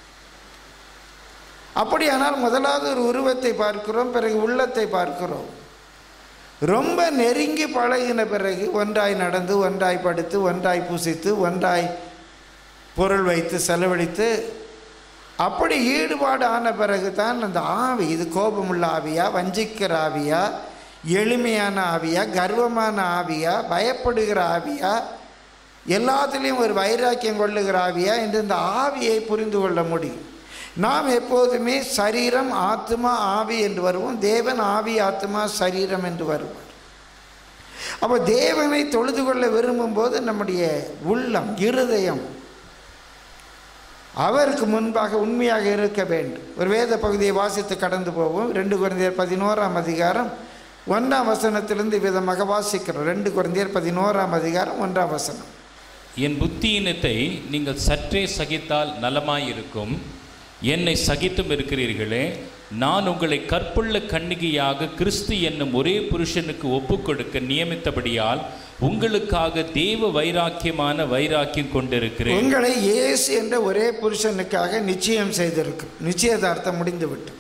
அப்படியானால் முதலாவது ஒரு உருவத்தை பார்க்கிறோம் பிறகு உள்ளத்தை பார்க்கிறோம் ரொம்ப நெருங்கி பழகின பிறகு ஒன்றாய் நடந்து ஒன்றாய் படுத்து ஒன்றாய் புசித்து ஒன்றாய் பொருள் வைத்து செலவழித்து அப்படி ஈடுபாடு ஆன பிறகு தான் அந்த ஆவி இது கோபமுள்ள ஆவியா வஞ்சிக்கிற ஆவியா எளிமையான ஆவியா கர்வமான ஆவியா பயப்படுகிற ஆவியா எல்லாத்துலேயும் ஒரு வைராக்கியம் கொள்ளுகிற ஆவியா என்று இந்த ஆவியை புரிந்து கொள்ள முடியும் நாம் எப்போதுமே சரீரம் ஆத்மா ஆவி என்று வருவோம் தேவன் ஆவி ஆத்மா சரீரம் என்று வருவார் அப்போ தேவனை தொழுது கொள்ள விரும்பும்போது நம்முடைய உள்ளம் இருதயம் அவருக்கு முன்பாக உண்மையாக இருக்க வேண்டும் ஒரு வேத பகுதியை வாசித்து கடந்து போவோம் ரெண்டு குழந்தையர் பதினோராம் அதிகாரம் ஒன்றாம் வசனத்திலிருந்து விதமாக வாசிக்கிறோம் ரெண்டு குழந்தையர் பதினோராம் அதிகாரம் ஒன்றாம் வசனம் என் புத்தியினத்தை நீங்கள் சற்றே சகித்தால் நலமாயிருக்கும் என்னை சகித்தும் இருக்கிறீர்களே நான் உங்களை கற்புள்ள கன்னிகையாக கிறிஸ்து என்னும் ஒரே புருஷனுக்கு ஒப்புக்கொடுக்க நியமித்தபடியால் உங்களுக்காக தேவ வைராக்கியமான வைராக்கியம் கொண்டிருக்கிறேன் உங்களை இயேசு என்ற ஒரே புருஷனுக்காக நிச்சயம் செய்திருக்கு நிச்சயதார்த்தம் முடிந்து விட்டது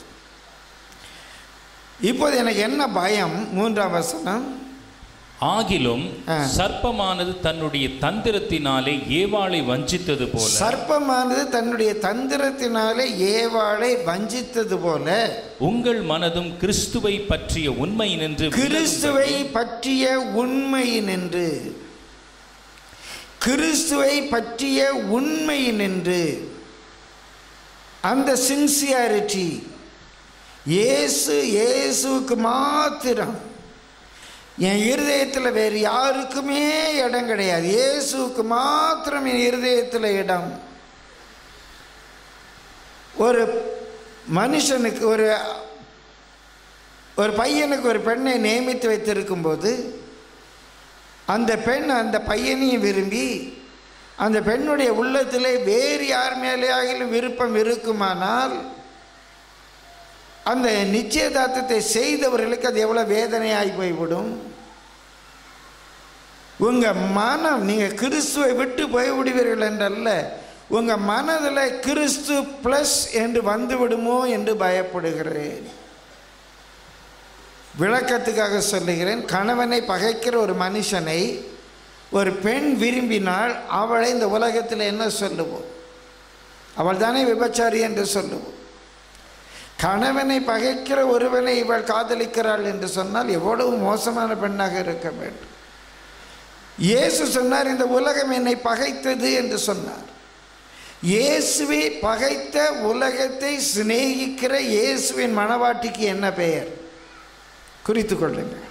இப்போது எனக்கு என்ன பயம் மூன்றாம் வசனம் ஆகிலும் ஆ. சர்ப்பமானது தன்னுடைய தந்திரத்தினாலே ஏவாளை வஞ்சித்தது போல சர்ப்பமானது தன்னுடைய தந்திரத்தினாலே ஏவாளை வஞ்சித்தது போல உங்கள் மனதும் கிறிஸ்துவை பற்றிய உண்மை நின்று கிறிஸ்துவை பற்றிய உண்மை நின்று கிறிஸ்துவை பற்றிய உண்மை நின்று அந்த சின்சியாரிட்டி இயேசு இயேசுவுக்கு மாத்திரம் என் இருதயத்தில் வேறு யாருக்குமே இடம் கிடையாது இயேசுவுக்கு மாத்திரம் என் இருதயத்தில் இடம் ஒரு மனுஷனுக்கு ஒரு ஒரு பையனுக்கு ஒரு பெண்ணை நியமித்து வைத்திருக்கும்போது அந்த பெண் அந்த பையனையும் விரும்பி அந்த பெண்ணுடைய உள்ளத்திலே வேறு யார் மேலேயாகிலும் விருப்பம் இருக்குமானால் அந்த நிச்சயதார்த்தத்தை செய்தவர்களுக்கு அது எவ்வளோ வேதனையாகி போய்விடும் உங்கள் மனம் நீங்கள் கிறிஸ்துவை விட்டு போய்விடுவீர்கள் என்றல்ல உங்கள் மனதில் கிறிஸ்து ப்ளஸ் என்று வந்து விடுமோ என்று பயப்படுகிறேன் விளக்கத்துக்காக சொல்லுகிறேன் கணவனை பகைக்கிற ஒரு மனுஷனை ஒரு பெண் விரும்பினால் அவளை இந்த உலகத்தில் என்ன சொல்லுவோம் அவள் தானே விபச்சாரி என்று சொல்லுவோம் கணவனை பகைக்கிற ஒருவனை இவள் காதலிக்கிறாள் என்று சொன்னால் எவ்வளவு மோசமான பெண்ணாக இருக்க வேண்டும் இயேசு சொன்னார் இந்த உலகம் என்னை பகைத்தது என்று சொன்னார் இயேசுவை பகைத்த உலகத்தை சிநேகிக்கிற இயேசுவின் மணவாட்டிக்கு என்ன பெயர் குறித்து கொள்ளுங்கள்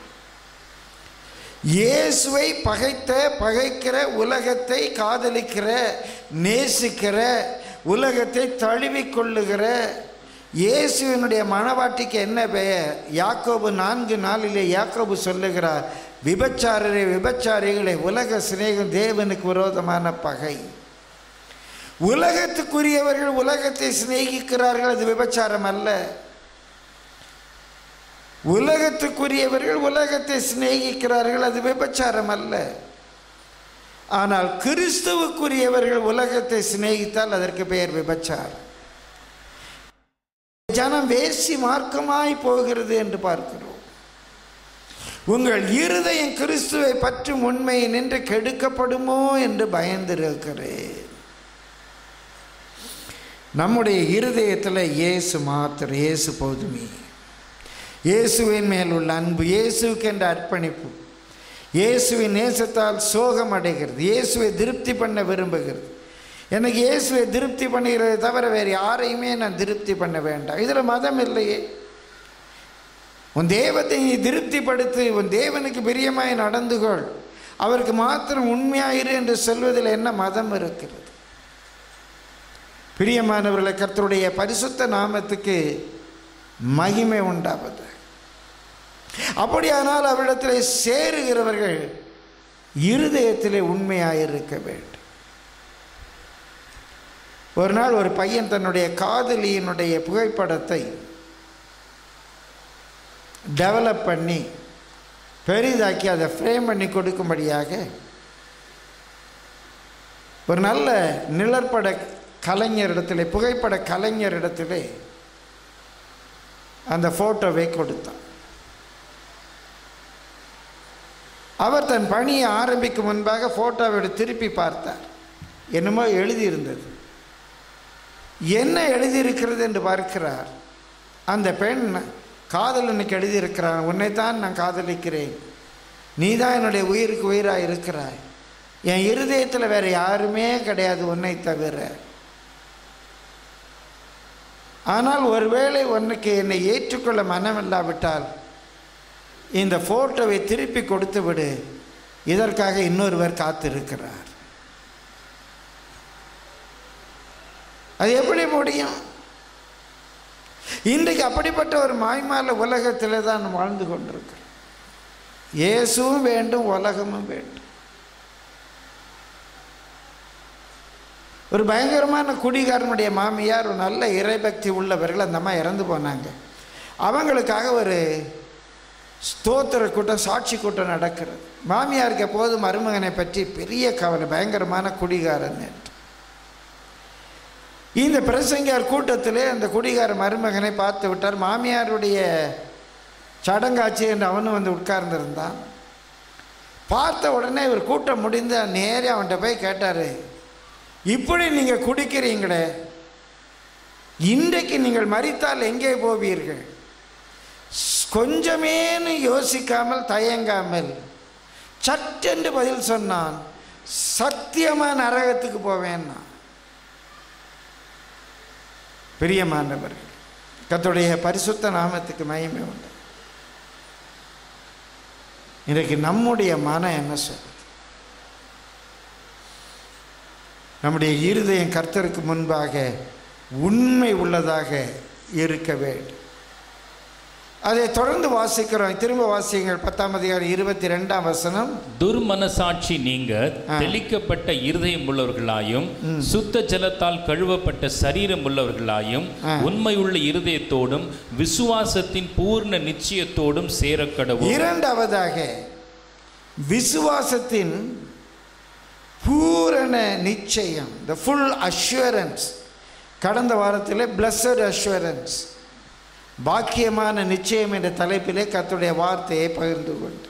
இயேசுவை பகைத்த பகைக்கிற உலகத்தை காதலிக்கிற நேசிக்கிற உலகத்தை தழுவிக்கொள்ளுகிற இயேசுவினுடைய மணவாட்டிக்கு என்ன பெயர் யாக்கோபு நான்கு நாளிலே யாக்கோபு சொல்லுகிறார் விபச்சாரரே விபச்சாரிகளை உலக சிநேகம் தேவனுக்கு விரோதமான பகை உலகத்துக்குரியவர்கள் உலகத்தை சிநேகிக்கிறார்கள் அது விபச்சாரம் அல்ல உலகத்துக்குரியவர்கள் உலகத்தை சிநேகிக்கிறார்கள் அது விபச்சாரம் அல்ல ஆனால் கிறிஸ்துவுக்குரியவர்கள் உலகத்தை சிநேகித்தால் அதற்கு பெயர் விபச்சாரம் ஜனம் வேசி மார்க்கமாய் போகிறது என்று பார்க்கிறோம் உங்கள் இருதயம் கிறிஸ்துவை பற்றும் உண்மை நின்று கெடுக்கப்படுமோ என்று பயந்திருக்கிறேன் நம்முடைய இருதயத்தில் இயேசு மாத்திரம் இயேசு போதுமே இயேசுவின் மேல் உள்ள அன்பு இயேசுவுக்கு என்ற அர்ப்பணிப்பு இயேசுவின் நேசத்தால் சோகம் அடைகிறது இயேசுவை திருப்தி பண்ண விரும்புகிறது எனக்கு இயேசுவை திருப்தி பண்ணுகிறதை தவிர வேறு யாரையுமே நான் திருப்தி பண்ண வேண்டாம் இதில் மதம் இல்லையே உன் தேவத்தை நீ திருப்திப்படுத்தி உன் தேவனுக்கு பிரியமாய் நடந்து கொள் அவருக்கு மாத்திரம் உண்மையாயிரு என்று சொல்வதில் என்ன மதம் இருக்கிறது பிரியமானவர்களை கர்த்தருடைய பரிசுத்த நாமத்துக்கு மகிமை உண்டாவது அப்படியானால் அவரிடத்தில் சேருகிறவர்கள் இருதயத்திலே உண்மையாயிருக்க வேண்டும் ஒரு நாள் ஒரு பையன் தன்னுடைய காதலியினுடைய புகைப்படத்தை டெவலப் பண்ணி பெரிதாக்கி அதை ஃப்ரேம் பண்ணி கொடுக்கும்படியாக ஒரு நல்ல நிழற்பட கலைஞரிடத்திலே புகைப்பட கலைஞரிடத்திலே அந்த ஃபோட்டோவை கொடுத்தான் அவர் தன் பணியை ஆரம்பிக்கும் முன்பாக ஃபோட்டோவை திருப்பி பார்த்தார் என்னமோ எழுதியிருந்தது என்ன எழுதியிருக்கிறது என்று பார்க்கிறார் அந்த பெண் காதலனுக்கு எழுதியிருக்கிறான் உன்னைத்தான் நான் காதலிக்கிறேன் நீ தான் என்னுடைய உயிருக்கு உயிராக இருக்கிறாய் என் இருதயத்தில் வேற யாருமே கிடையாது உன்னை தவிர ஆனால் ஒருவேளை உனக்கு என்னை ஏற்றுக்கொள்ள மனமில்லாவிட்டால் இந்த ஃபோட்டோவை திருப்பி கொடுத்து விடு இதற்காக இன்னொருவர் காத்திருக்கிறார் அது எப்படி முடியும் இன்றைக்கு அப்படிப்பட்ட ஒரு மாய்மால உலகத்தில் தான் வாழ்ந்து கொண்டிருக்கிறோம் இயேசுவும் வேண்டும் உலகமும் வேண்டும் ஒரு பயங்கரமான குடிகாரனுடைய மாமியார் ஒரு நல்ல இறைபக்தி உள்ளவர்கள் அந்த அம்மா இறந்து போனாங்க அவங்களுக்காக ஒரு ஸ்தோத்திர கூட்டம் சாட்சி கூட்டம் நடக்கிறது மாமியாருக்கு எப்போதும் மருமகனை பற்றி பெரிய கவலை பயங்கரமான குடிகாரன் என்று இந்த பிரசங்கியார் கூட்டத்திலே அந்த குடிகார மருமகனை பார்த்து விட்டார் மாமியாருடைய சடங்காட்சி என்று அவனும் வந்து உட்கார்ந்திருந்தான் பார்த்த உடனே இவர் கூட்டம் முடிந்து நேரே அவன்கிட்ட போய் கேட்டார் இப்படி நீங்கள் குடிக்கிறீங்களே இன்றைக்கு நீங்கள் மறித்தால் எங்கே போவீர்கள் கொஞ்சமேனு யோசிக்காமல் தயங்காமல் சட்டென்று பதில் சொன்னான் சத்தியமாக நரகத்துக்கு போவேன்னா பிரியமானவர்கள் கத்துடைய பரிசுத்த நாமத்துக்கு மகிமை உண்டு இன்றைக்கு நம்முடைய மனம் என்ன சொல்லுது நம்முடைய இருதயம் கர்த்தருக்கு முன்பாக உண்மை உள்ளதாக இருக்க வேண்டும் அதை தொடர்ந்து வாசிக்கிறோம் திரும்ப வாசியுங்கள் பத்தாம் அதிகாரம் இருபத்தி ரெண்டாம் வசனம் துர்மனசாட்சி நீங்க தெளிக்கப்பட்ட இருதயம் உள்ளவர்களாயும் சுத்த ஜலத்தால் கழுவப்பட்ட சரீரம் உள்ளவர்களாயும் உண்மையுள்ள இருதயத்தோடும் விசுவாசத்தின் பூர்ண நிச்சயத்தோடும் சேரக்கடவும் இரண்டாவதாக விசுவாசத்தின் பூரண நிச்சயம் த ஃபுல் அஷ்யூரன்ஸ் கடந்த வாரத்தில் பிளஸட் அஷ்யூரன்ஸ் பாக்கியமான நிச்சயம் என்ற தலைப்பிலே கர்த்தருடைய வார்த்தையை பகிர்ந்து கொண்டு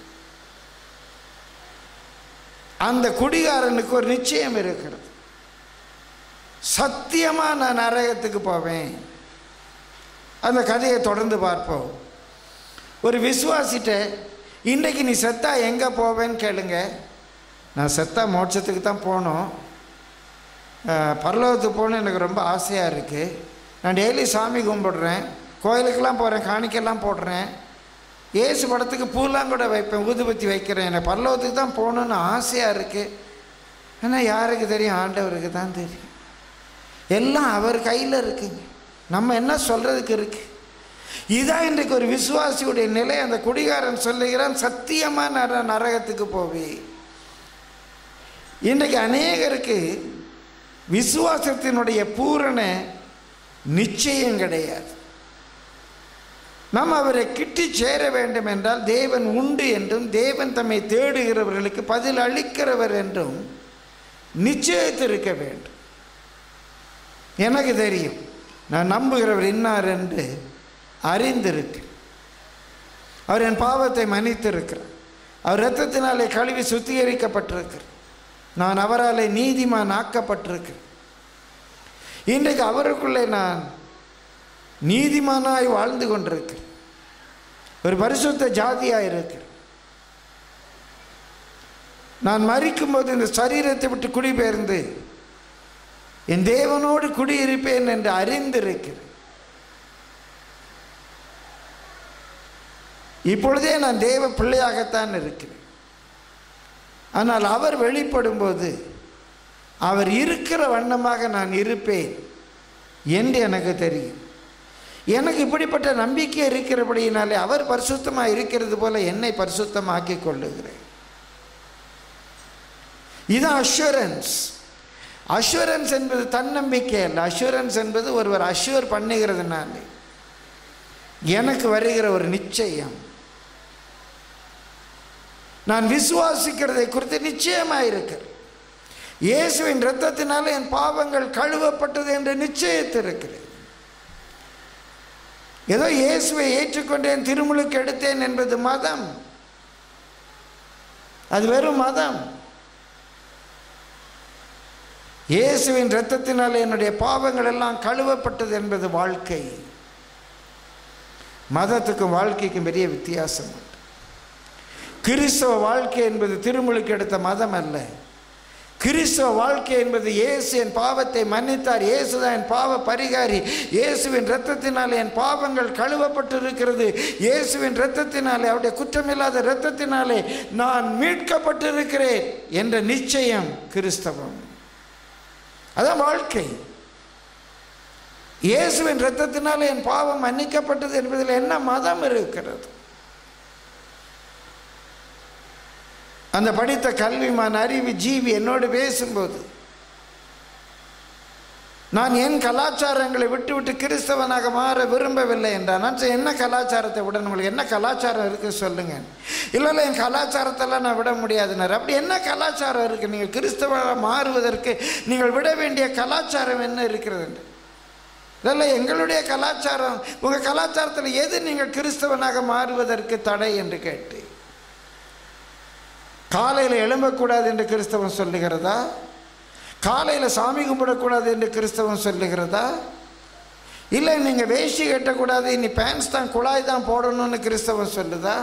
அந்த குடிகாரனுக்கு ஒரு நிச்சயம் இருக்கிறது சத்தியமா நான் நரகத்துக்கு போவேன் அந்த கதையை தொடர்ந்து பார்ப்போம் ஒரு விசுவாசிட்ட இன்றைக்கு நீ செத்தா எங்கே போவேன்னு கேளுங்க நான் செத்தா மோட்சத்துக்கு தான் போகணும் அஹ், பரலோகத்துக்கு போகணும் எனக்கு ரொம்ப ஆசையாக இருக்குது நான் டெய்லி சாமி கும்பிடுறேன் கோயிலுக்கெல்லாம் போகிறேன் காணிக்கெல்லாம் போடுறேன் ஏசு படத்துக்கு பூலாம் கூட வைப்பேன் ஊதுபத்தி வைக்கிறேன் எனக்கு பரலோகத்துக்கு தான் போகணுன்னு ஆசையாக இருக்குது ஆனால் யாருக்கு தெரியும் ஆண்டவருக்கு தான் தெரியும் எல்லாம் அவர் கையில் இருக்குங்க நம்ம என்ன சொல்கிறதுக்கு இருக்குது இதான் இன்றைக்கு ஒரு விசுவாசியுடைய நிலை அந்த குடிகாரன் சொல்லுகிறான் சத்தியமாக நர நரகத்துக்கு போவே இன்றைக்கு அநேகருக்கு விசுவாசத்தினுடைய பூரண நிச்சயம் கிடையாது நாம் அவரை கிட்டி சேர வேண்டும் என்றால் தேவன் உண்டு என்றும் தேவன் தம்மை தேடுகிறவர்களுக்கு பதில் அளிக்கிறவர் என்றும் நிச்சயத்திருக்க வேண்டும் எனக்கு தெரியும் நான் நம்புகிறவர் இன்னார் என்று அறிந்திருக்கு அவர் என் பாவத்தை மன்னித்திருக்கிறார் அவர் இரத்தத்தினாலே கழுவி சுத்திகரிக்கப்பட்டிருக்கிறார் நான் அவராலே நீதிமான் ஆக்கப்பட்டிருக்கிறேன் இன்றைக்கு அவருக்குள்ளே நான் நீதிமானாய் வாழ்ந்து கொண்டிருக்கிறேன் ஒரு பரிசுத்த ஜாதியாக இருக்கிறேன் நான் மறிக்கும்போது இந்த சரீரத்தை விட்டு குடிபெயர்ந்து என் தேவனோடு குடியிருப்பேன் என்று அறிந்திருக்கிறேன் இப்பொழுதே நான் தேவ பிள்ளையாகத்தான் இருக்கிறேன் ஆனால் அவர் வெளிப்படும்போது அவர் இருக்கிற வண்ணமாக நான் இருப்பேன் என்று எனக்கு தெரியும் எனக்கு இப்படிப்பட்ட நம்பிக்கை இருக்கிறபடியினாலே அவர் பரிசுத்தமாக இருக்கிறது போல என்னை பரிசுத்தமாக்கி கொள்ளுகிறேன் இது அஷூரன்ஸ் அஷூரன்ஸ் என்பது தன்னம்பிக்கை அல்ல அஷூரன்ஸ் என்பது ஒருவர் அஷூர் பண்ணுகிறதுனாலே எனக்கு வருகிற ஒரு நிச்சயம் நான் விசுவாசிக்கிறதை குறித்து நிச்சயமாக இருக்கிறேன் இயேசுவின் இரத்தத்தினால என் பாவங்கள் கழுவப்பட்டது என்று நிச்சயித்திருக்கிறேன் ஏதோ இயேசுவை ஏற்றுக்கொண்டேன் திருமுழுக்கு எடுத்தேன் என்பது மதம் அது வெறும் மதம் இயேசுவின் இரத்தத்தினால் என்னுடைய பாவங்கள் எல்லாம் கழுவப்பட்டது என்பது வாழ்க்கை மதத்துக்கும் வாழ்க்கைக்கும் பெரிய வித்தியாசம் உண்டு கிறிஸ்தவ வாழ்க்கை என்பது திருமுழுக்கு எடுத்த மதம் அல்ல கிறிஸ்தவ வாழ்க்கை என்பது இயேசு என் பாவத்தை மன்னித்தார் இயேசு தான் என் பாவ பரிகாரி இயேசுவின் இரத்தத்தினாலே என் பாவங்கள் கழுவப்பட்டு இருக்கிறது இயேசுவின் இரத்தத்தினாலே அவருடைய குற்றமில்லாத இரத்தத்தினாலே நான் மீட்கப்பட்டிருக்கிறேன் என்ற நிச்சயம் கிறிஸ்தவம் அதான் வாழ்க்கை இயேசுவின் இரத்தத்தினாலே என் பாவம் மன்னிக்கப்பட்டது என்பதில் என்ன மதம் இருக்கிறது அந்த படித்த கல்விமான் அறிவு ஜீவி என்னோடு பேசும்போது நான் என் கலாச்சாரங்களை விட்டு விட்டு கிறிஸ்தவனாக மாற விரும்பவில்லை என்றான் நான் சரி, என்ன கலாச்சாரத்தை விட உங்களுக்கு என்ன கலாச்சாரம் இருக்குது சொல்லுங்க இல்லை இல்லை என் கலாச்சாரத்தெல்லாம் நான் விட முடியாதுனார் அப்படி என்ன கலாச்சாரம் இருக்குது நீங்கள் கிறிஸ்தவனாக மாறுவதற்கு நீங்கள் விட வேண்டிய கலாச்சாரம் என்ன இருக்கிறது என்று இல்லை எங்களுடைய கலாச்சாரம் உங்கள் கலாச்சாரத்தில் எது நீங்கள் கிறிஸ்தவனாக மாறுவதற்கு தடை என்று கேட்டு காலையில் எழும்பக்கூடாது என்று கிறிஸ்தவம் சொல்லுகிறதா காலையில் சாமி கும்பிடக்கூடாது என்று கிறிஸ்தவம் சொல்லுகிறதா இல்லை நீங்கள் வேஷ்டி கட்டக்கூடாது இனி பேண்ட்ஸ் தான் குழாய் தான் போடணும்னு கிறிஸ்தவம் சொல்லுதா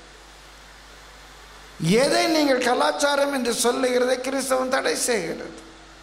எதை நீங்கள் கலாச்சாரம் என்று சொல்லுகிறதை கிறிஸ்தவம் தடை செய்கிறது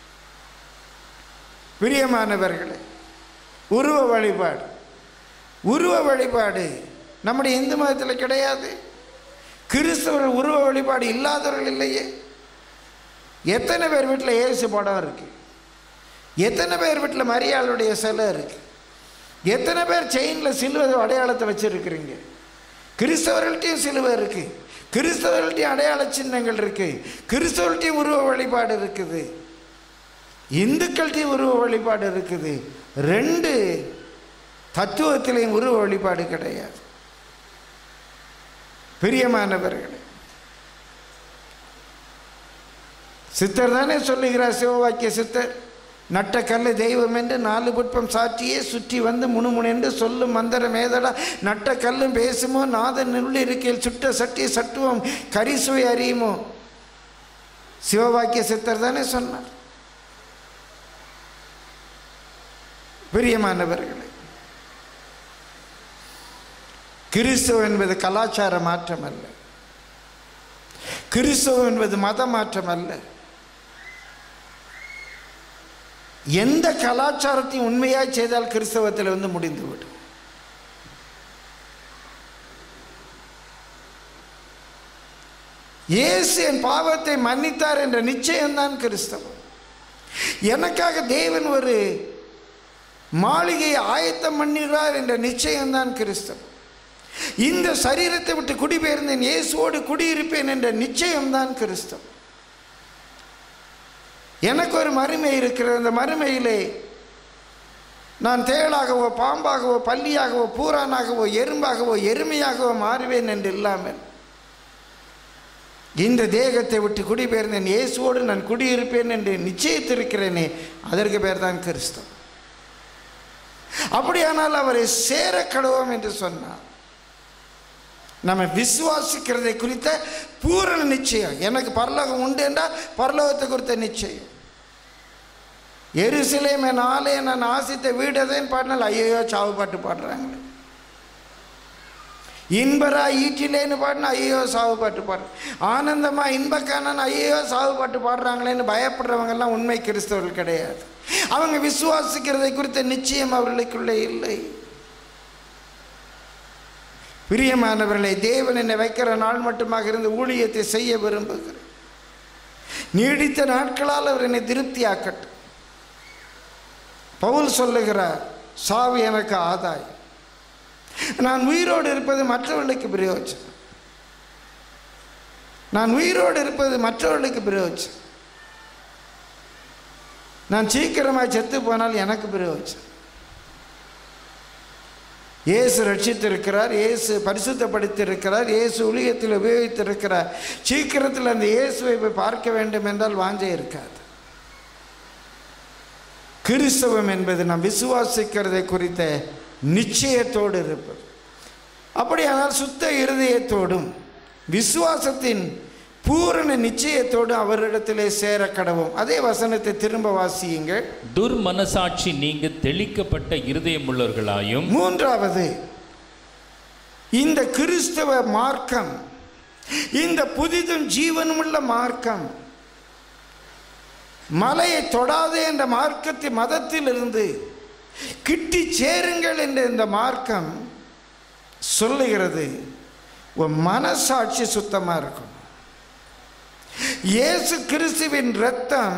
பிரியமானவர்களே உருவ வழிபாடு உருவ வழிபாடு நம்முடைய இந்து மதத்தில் கிடையாது கிறிஸ்தவர்கள் உருவ வழிபாடு இல்லாதவர்கள் இல்லையே எத்தனை பேர் வீட்டில் இயேசு படம் இருக்கு எத்தனை பேர் வீட்டில் மரியாளுடைய சிலை இருக்கு எத்தனை பேர் செயினில் சிலுவை அடையாளத்தை வச்சிருக்கிறீங்க கிறிஸ்தவர்கள்ட்டையும் சிலுவை இருக்கு கிறிஸ்தவர்கள்ட்டையும் அடையாள சின்னங்கள் இருக்கு கிறிஸ்தவர்கள்ட்டையும் உருவ வழிபாடு இருக்குது இந்துக்கள்கிட்டையும் உருவ வழிபாடு இருக்குது ரெண்டு தத்துவத்திலையும் உருவ வழிபாடு கிடையாது பிரியமானவர்களே சித்தர் தானே சொல்லுகிறார் சிவவாக்கிய சித்தர் நட்ட கல்லு தெய்வம் என்று நாலு புட்பம் சாற்றியே சுற்றி வந்து முணுமுணு என்று சொல்லும் மந்திரம் ஏதடா நட்ட கல்லும் பேசுமோ நாதன் இருக்கையில் சுட்ட சட்டி சட்டுவோம் கரிசுவை அறியுமோ சிவவாக்கிய சித்தர் தானே சொன்னார் பிரியமானவர்களே கிறிஸ்துவம் என்பது கலாச்சார மாற்றம் அல்ல கிறிஸ்துவம் என்பது மத மாற்றம் அல்ல எந்த கலாச்சாரத்தையும் உண்மையாய் செய்தால் கிறிஸ்தவத்தில் வந்து முடிந்துவிடும் இயேசு என் பாவத்தை மன்னித்தார் என்ற நிச்சயம்தான் கிறிஸ்தவம் எனக்காக தேவன் ஒரு மாளிகையை ஆயத்தம் பண்ணுகிறார் என்ற நிச்சயம்தான் கிறிஸ்தவம் இந்த சரீரத்தை விட்டு குடிபெயர்ந்தேன் இயேசுவோடு குடியிருப்பேன் என்ற நிச்சயம்தான் கிறிஸ்தவம் எனக்கு ஒரு மறுமை இருக்கிறது அந்த மறுமையிலே நான் தேளாகவோ பாம்பாகவோ பள்ளியாகவோ பூரானாகவோ எறும்பாகவோ எருமையாகவோ மாறுவேன் என்று இல்லாமல் இந்த தேகத்தை விட்டு குடிபெயர்ந்தேன் இயேசுவோடு நான் குடியிருப்பேன் என்று நிச்சயித்திருக்கிறேனே அதற்கு பேர் தான் கிறிஸ்தவம் அப்படியானால் அவரை சேர கடவோம் என்று சொன்னார் நம்ம விசுவாசிக்கிறதை குறித்த பூரண நிச்சயம் எனக்கு பரலோகம் உண்டு என்றால் பரலோகத்தை குறித்த நிச்சயம் எருசலேம் என் ஆலய நான் ஆசித்த வீடதேன்னு பாடினால் ஐயோ சாவு பாட்டு பாடுறாங்களே இன்பரா ஈட்டிலேன்னு பாடினா ஐயோ சாவு பாட்டு பாடுறேன் ஆனந்தமா இன்பக்கானன் ஐயோ சாவு பாட்டு பாடுறாங்களேன்னு பயப்படுறவங்கெல்லாம் உண்மை கிறிஸ்தவர்கள் கிடையாது அவங்க விசுவாசிக்கிறதை குறித்த நிச்சயம் அவர்களுக்குள்ளே இல்லை பிரியமானவர்களை தேவன் என்னை வைக்கிற நாள் மட்டுமாக இருந்து ஊழியத்தை செய்ய விரும்புகிறேன் நீடித்த நாட்களால் அவர் என்னை திருப்தியாக்கட்டும் பவுல் சொல்லுகிறார் சாவு எனக்கு ஆதாயம் நான் உயிரோடு இருப்பது மற்றவர்களுக்கு பிரயோஜனம் நான் உயிரோடு இருப்பது மற்றவர்களுக்கு பிரயோஜனம் நான் சீக்கிரமாக செத்து போனால் எனக்கு பிரயோஜனம் இயேசு ரட்சித்திருக்கிறார் இயேசு பரிசுத்தப்படுத்தியிருக்கிறார் இயேசு உலகத்தில் உபயோகித்திருக்கிறார் சீக்கிரத்தில் அந்த இயேசுவை போய் பார்க்க வேண்டும் என்றால் வாஞ்சை இருக்காது கிறிஸ்தவம் என்பது நாம் விசுவாசிக்கிறதை குறித்த நிச்சயத்தோடு இருப்பது அப்படியானால் சுத்த இருதயத்தோடும் விசுவாசத்தின் பூரண நிச்சயத்தோடு அவரிடத்திலே சேர கடவும் அதே வசனத்தை திரும்ப வாசியுங்கள் துர்மனசாட்சி நீங்க தெளிக்கப்பட்ட இருதயமுள்ளவர்களாயும் மூன்றாவது இந்த கிறிஸ்தவ மார்க்கம் இந்த புதிதும் ஜீவனுமுள்ள மார்க்கம் மலையை தொடாதே என்ற மார்க்கத்தை மதத்திலிருந்து கிட்டி சேருங்கள் என்ற இந்த மார்க்கம் சொல்லுகிறது உன் மனசாட்சி சுத்தமாக இருக்கும் இயேசு கிறிஸ்துவின் இரத்தம்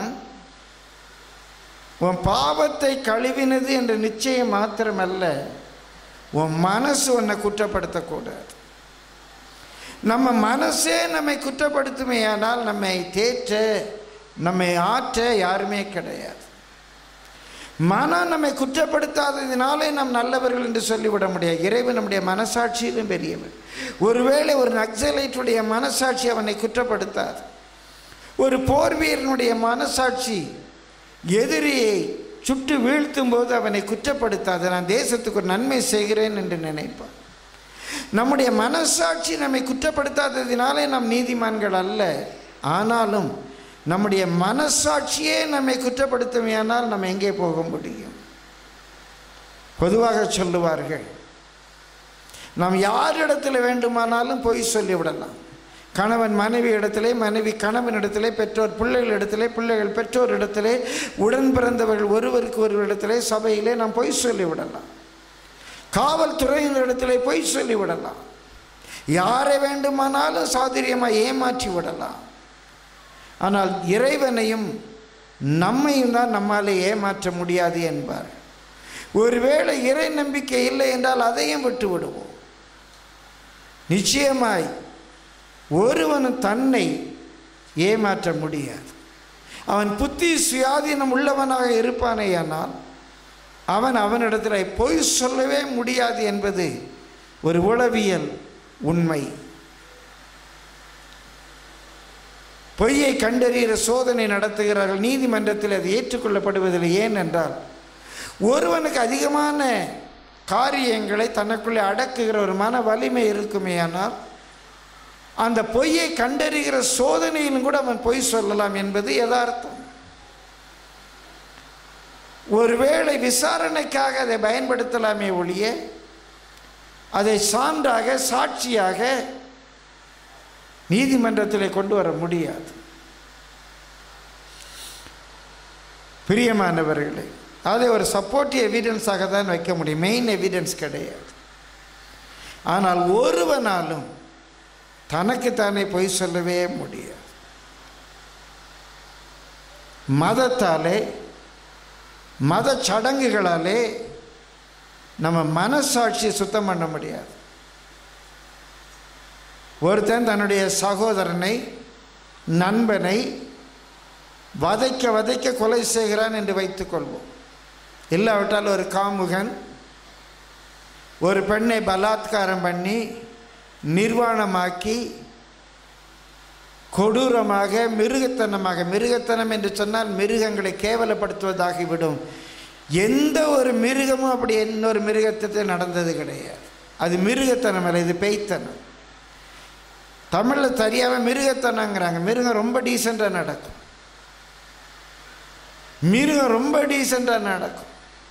உன் பாவத்தை கழுவினது என்ற நிச்சயம் மாத்திரமல்ல உன் மனசு உன்னை குற்றப்படுத்தக்கூடாது நம்ம மனசே நம்மை குற்றப்படுத்துமையானால் நம்மை தேற்ற நம்மை ஆற்ற யாருமே கிடையாது மனம் நம்மை குற்றப்படுத்தாததினாலே நாம் நல்லவர்கள் என்று சொல்லிவிட முடியாது இறைவன் நம்முடைய மனசாட்சியிலும் பெரியவன் ஒருவேளை ஒரு நக்சலைட்டுடைய மனசாட்சி அவனை குற்றப்படுத்தாது ஒரு போர் வீரனுடைய மனசாட்சி எதிரியை சுட்டு வீழ்த்தும் போது அவனை குற்றப்படுத்தாது நான் தேசத்துக்கு ஒரு நன்மை செய்கிறேன் என்று நினைப்பான் நம்முடைய மனசாட்சி நம்மை குற்றப்படுத்தாததினாலே நாம் நீதிமான்கள் அல்ல ஆனாலும் நம்முடைய மனசாட்சியே நம்மை குற்றப்படுத்துமையானால் நம்ம எங்கே போக முடியும் பொதுவாக சொல்லுவார்கள் நாம் யாரிடத்தில் வேண்டுமானாலும் பொய் சொல்லிவிடலாம் கணவன் மனைவி இடத்திலே மனைவி கணவன் இடத்திலே பெற்றோர் பிள்ளைகள் இடத்திலே பிள்ளைகள் பெற்றோர் இடத்திலே உடன் பிறந்தவர்கள் ஒருவருக்கு ஒரு இடத்திலே சபையிலே நாம் பொய் சொல்லிவிடலாம் காவல்துறையினரிடத்திலே பொய் சொல்லிவிடலாம் யாரை வேண்டுமானாலும் சாதுரியமாக ஏமாற்றி விடலாம் ஆனால் இறைவனையும் நம்மையும் தான் நம்மாலே ஏமாற்ற முடியாது என்பார் ஒருவேளை இறை நம்பிக்கை இல்லை என்றால் அதையும் விட்டு விடுவோம் நிச்சயமாய் ஒருவனும் தன்னை ஏமாற்ற முடியாது அவன் புத்தி சுயாதீனம் உள்ளவனாக இருப்பானேயானால் அவன் அவனிடத்தில் பொய் சொல்லவே முடியாது என்பது ஒரு உளவியல் உண்மை பொய்யை கண்டறிகிற சோதனை நடத்துகிறார்கள் நீதிமன்றத்தில் அது ஏற்றுக்கொள்ளப்படுவதில்லை ஏன் என்றால் ஒருவனுக்கு அதிகமான காரியங்களை தனக்குள்ளே அடக்குகிற ஒரு மன வலிமை இருக்குமேயானால் அந்த பொய்யை கண்டறிகிற சோதனையிலும் கூட அவன் பொய் சொல்லலாம் என்பது யதார்த்தம் ஒருவேளை விசாரணைக்காக அதை பயன்படுத்தலாமே ஒழிய அதை சான்றாக சாட்சியாக நீதிமன்றத்தில் கொண்டு வர முடியாது பிரியமானவர்களே அதை ஒரு சப்போர்ட்டிவ் எவிடன்ஸாக தான் வைக்க முடியும் மெயின் எவிடன்ஸ் கிடையாது ஆனால் ஒருவனாலும் தனக்குத்தானே பொய் சொல்லவே முடியாது மதத்தாலே மத சடங்குகளாலே நம்ம மனசாட்சியை சுத்தம் பண்ண முடியாது ஒருத்தன் தன்னுடைய சகோதரனை நண்பனை வதைக்க வதைக்க கொலை செய்கிறான் என்று வைத்துக்கொள்வோம் இல்லாவிட்டால் ஒரு காமுகன் ஒரு பெண்ணை பலாத்காரம் பண்ணி நிர்வாணமாக்கி கொடூரமாக மிருகத்தனமாக மிருகத்தனம் என்று சொன்னால் மிருகங்களை கேவலப்படுத்துவதாகிவிடும் எந்த ஒரு மிருகமும் அப்படி இன்னொரு மிருகத்தை நடந்தது கிடையாது அது மிருகத்தனம் அல்ல இது பேய்த்தனம் தமிழில் தெரியாமல் மிருகத்தனங்கிறாங்க மிருகம் ரொம்ப டீசெண்டாக நடக்கும் மிருகம் ரொம்ப டீசெண்டாக நடக்கும்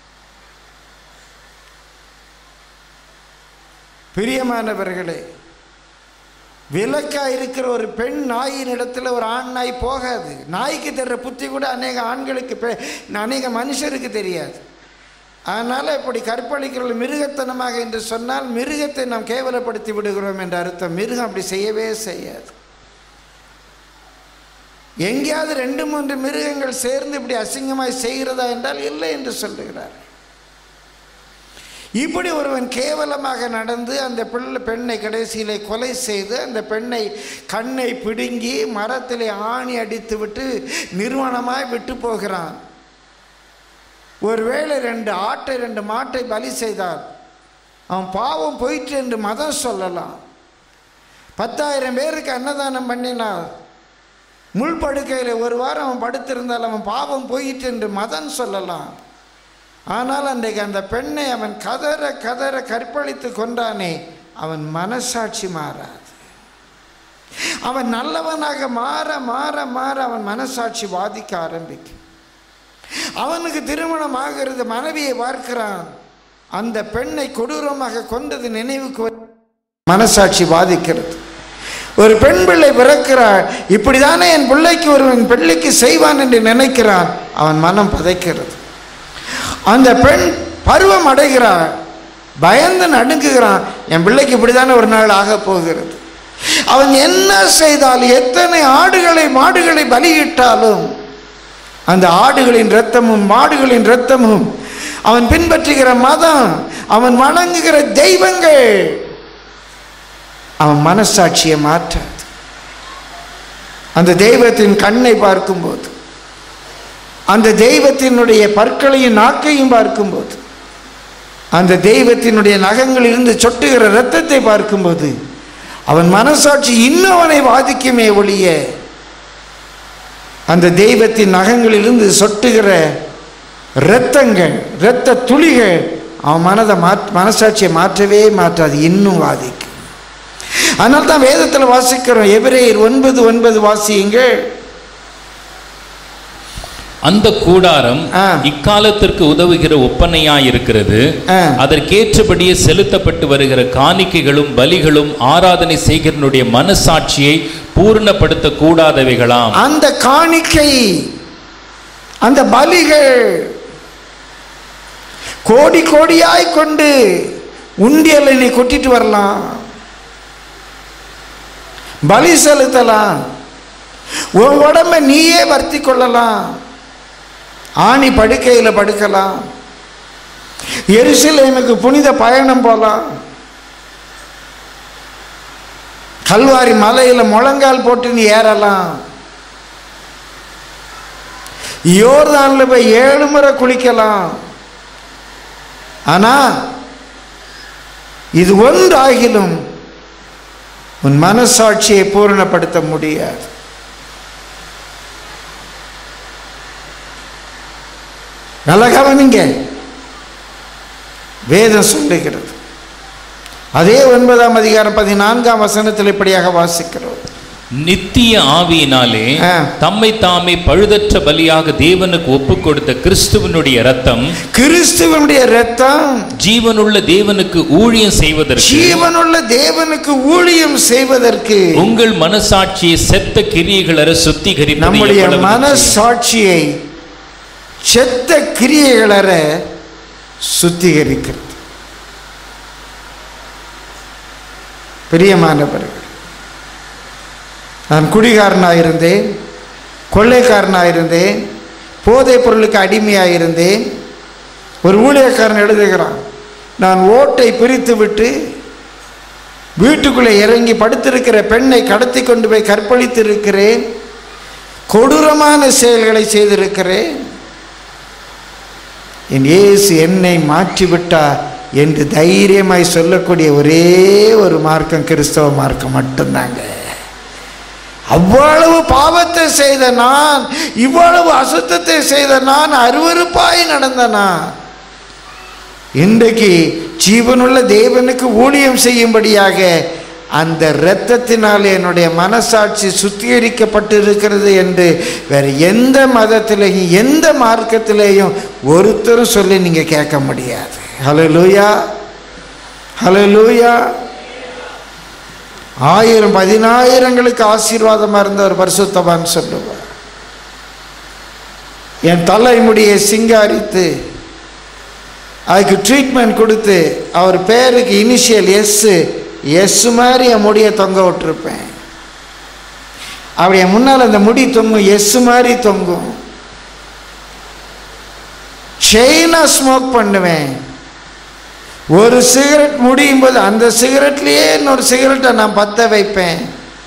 பிரியமானவர்களே விலக்கா இருக்கிற ஒரு பெண் நாயின் இடத்துல ஒரு ஆண் நாய் போகாது நாய்க்கு தர்ற புத்தி கூட அநேக ஆண்களுக்கு பெ- அநேக மனுஷருக்கு தெரியாது அதனால் இப்படி கற்பழிக்கிற மிருகத்தனமாக என்று சொன்னால் மிருகத்தை நாம் கேவலப்படுத்தி விடுகிறோம் என்ற அர்த்தம் மிருகம் அப்படி செய்யவே செய்யாது எங்கேயாவது ரெண்டு மூன்று மிருகங்கள் சேர்ந்து இப்படி அசிங்கமாய் செய்கிறதா என்றால் இல்லை என்று சொல்லுகிறார் இப்படி ஒருவன் கேவலமாக நடந்து அந்த பிள்ளை பெண்ணை கடைசியிலே கொலை செய்து அந்த பெண்ணை கண்ணை பிடுங்கி மரத்திலே ஆணி அடித்து விட்டு நிர்வாணமாய் விட்டு போகிறான் ஒருவேளை ரெண்டு ஆட்டை ரெண்டு மாட்டை பலி செய்தால் அவன் பாவம் போயிற்று என்று மதம் சொல்லலாம் பத்தாயிரம் பேருக்கு அன்னதானம் பண்ணினால் முள்படுக்கையில் ஒரு வாரம் அவன் படுத்திருந்தால் அவன் பாவம் போயிற்று என்று மதம் சொல்லலாம் ஆனால் அன்றைக்கு அந்த பெண்ணை அவன் கதற கதற கற்பழித்து கொண்டானே அவன் மனசாட்சி மாறாது அவன் நல்லவனாக மாற மாற மாற அவன் மனசாட்சி வாதிக்க ஆரம்பிக்கும் அவனுக்கு திருமணம் ஆகிறது மனைவியை பார்க்கிறான் அந்த பெண்ணை கொடூரமாக கொண்டது நினைவுக்கு வரு- மனசாட்சி வாதிக்கிறது ஒரு பெண் பிள்ளை பிறக்கிறாள் இப்படிதானே என் பிள்ளைக்கு ஒருவன் பிள்ளைக்கு செய்வான் என்று நினைக்கிறான் அவன் மனம் பதைக்கிறது அந்த பெண் பருவம் அடைகிறாள் பயந்து நடுங்குகிறான் என் பிள்ளைக்கு இப்படிதானே ஒரு நாள் ஆகப் போகிறது அவன் என்ன செய்தாலும் எத்தனை ஆடுகளை மாடுகளை பலியிட்டாலும் அந்த ஆடுகளின் இரத்தமும் மாடுகளின் இரத்தமும் அவன் பின்பற்றுகிற மதம் அவன் வணங்குகிற தெய்வங்கள் அவன் மனசாட்சியை மாற்றாது அந்த தெய்வத்தின் கண்ணை பார்க்கும்போது அந்த தெய்வத்தினுடைய பற்களையும் நாக்கையும் பார்க்கும்போது அந்த தெய்வத்தினுடைய நகங்களிலிருந்து சொட்டுகிற இரத்தத்தை பார்க்கும்போது அவன் மனசாட்சி இன்னும் அவனை வாதிக்குமே ஒழிய அந்த தெய்வத்தின் நகங்களிலிருந்து சொட்டுகிற இரத்தங்கள் இரத்த துளிகள் அவன் மனதை மாற் மனசாட்சியை மாற்றவே மாற்றாது இன்னும் வாதிக்கும் அதனால தான் வேதத்தில் வாசிக்கிறோம் எபிரேயர் ஒன்பது ஒன்பது வாசியுங்கள் அந்த கூடாரம் ஆ. இக்காலத்திற்கு உதவுகிற ஒப்பனையாயிருக்கிறது ஆ. அதற்கேற்றபடியே செலுத்தப்பட்டு வருகிற காணிக்கைகளும் பலிகளும் ஆராதனை செய்கிறனுடைய மனசாட்சியை பூர்ணப்படுத்த கூடாதவைகளாம் அந்த காணிக்கை அந்த பலிகள் கோடி கோடியாய் கொண்டு உண்டியலை நீ கொட்டிட்டு வரலாம் பலி செலுத்தலாம் உன் உடம்ப நீயே வர்த்தி கொள்ளலாம் ஆணி படுக்கையில் படுக்கலாம் எருசலேமுக்கு புனித பயணம் போகலாம் கல்வாரி மலையில் முழங்கால் போட்டு நீ ஏறலாம் யோர்தானில் போய் ஏழு முறை குளிக்கலாம் ஆனா இது ஒன்றாகிலும் உன் மனசாட்சியை பூரணப்படுத்த முடியாது நல்ல கவனிங்க வேதம் சொல்லுகிறது அதே ஒன்பதாம் அதிகாரம் பதினான்காம் வசனத்தில் இப்படியாக வாசிக்கிறோம் நித்திய ஆவியினாலே ஆ. தம்மை தாமே பழுதற்ற பலியாக தேவனுக்கு ஒப்புக் கொடுத்த கிறிஸ்துவனுடைய ரத்தம் கிறிஸ்துவனுடைய ரத்தம் ஜீவனுள்ள தேவனுக்கு ஊழியம் செய்வதற்கு ஜீவனுள்ள தேவனுக்கு ஊழியம் செய்வதற்கு உங்கள் மனசாட்சியை செத்த கிரியைகளற சுத்திகரிப்பது நம்முடைய எவ்வளவு நிச்சயம். மனசாட்சியை செத்த கிரியைகளற சுத்திகரிக்கிறது பிரியமானவர்கள் நான் குடிகாரனாக இருந்தேன் கொள்ளைக்காரனாக இருந்தேன் போதைப் பொருளுக்கு அடிமையாக இருந்தேன் ஒரு ஊழியக்காரன் எழுதுகிறான் நான் ஓட்டை பிரித்து விட்டு வீட்டுக்குள்ளே இறங்கி படுத்திருக்கிற பெண்ணை கடத்தி கொண்டு போய் கற்பழித்து இருக்கிறேன் கொடூரமான செயல்களை செய்திருக்கிறேன் என் இயேசு என்னை மாற்றிவிட்டார் என்று தைரியமாய் சொல்லக்கூடிய ஒரே ஒரு மார்க்கம் கிறிஸ்தவ மார்க்கம் மட்டும்தாங்க அவ்வளவு பாவத்தை செய்த நான் இவ்வளவு அசுத்தத்தை செய்த நான் அருவருப்பாய் நடந்த நான் இன்றைக்கு ஜீவனுள்ள தேவனுக்கு ஊழியம் செய்யும்படியாக அந்த இரத்தத்தினால் என்னுடைய மனசாட்சி சுத்திகரிக்கப்பட்டு இருக்கிறது என்று வேற எந்த மதத்திலேயும் எந்த மார்க்கத்திலேயும் ஒருத்தரும் சொல்லி நீங்கள் கேட்க முடியாது ஹலோ லூயா ஹலோ லூயா ஆயிரம் பதினாயிரங்களுக்கு ஆசீர்வாதமாக இருந்த ஒரு பரிசுத்தவான் சொல்லுவார் என் தலைமுடியை சிங்காரித்து அதுக்கு ட்ரீட்மெண்ட் கொடுத்து அவர் பேருக்கு இனிஷியல் எஸ்ஸு எஸ் மாதிரி என் முடியை தொங்க விட்டுருப்பேன் அப்படி என் முன்னால் அந்த முடி தொங்கும் எஸ் மாதிரி தொங்கும் செயினாக ஸ்மோக் பண்ணுவேன் ஒரு சிகரெட் முடியும் போது அந்த சிகரெட்லேயே இன்னொரு சிகரெட்டை நான் பற்ற வைப்பேன்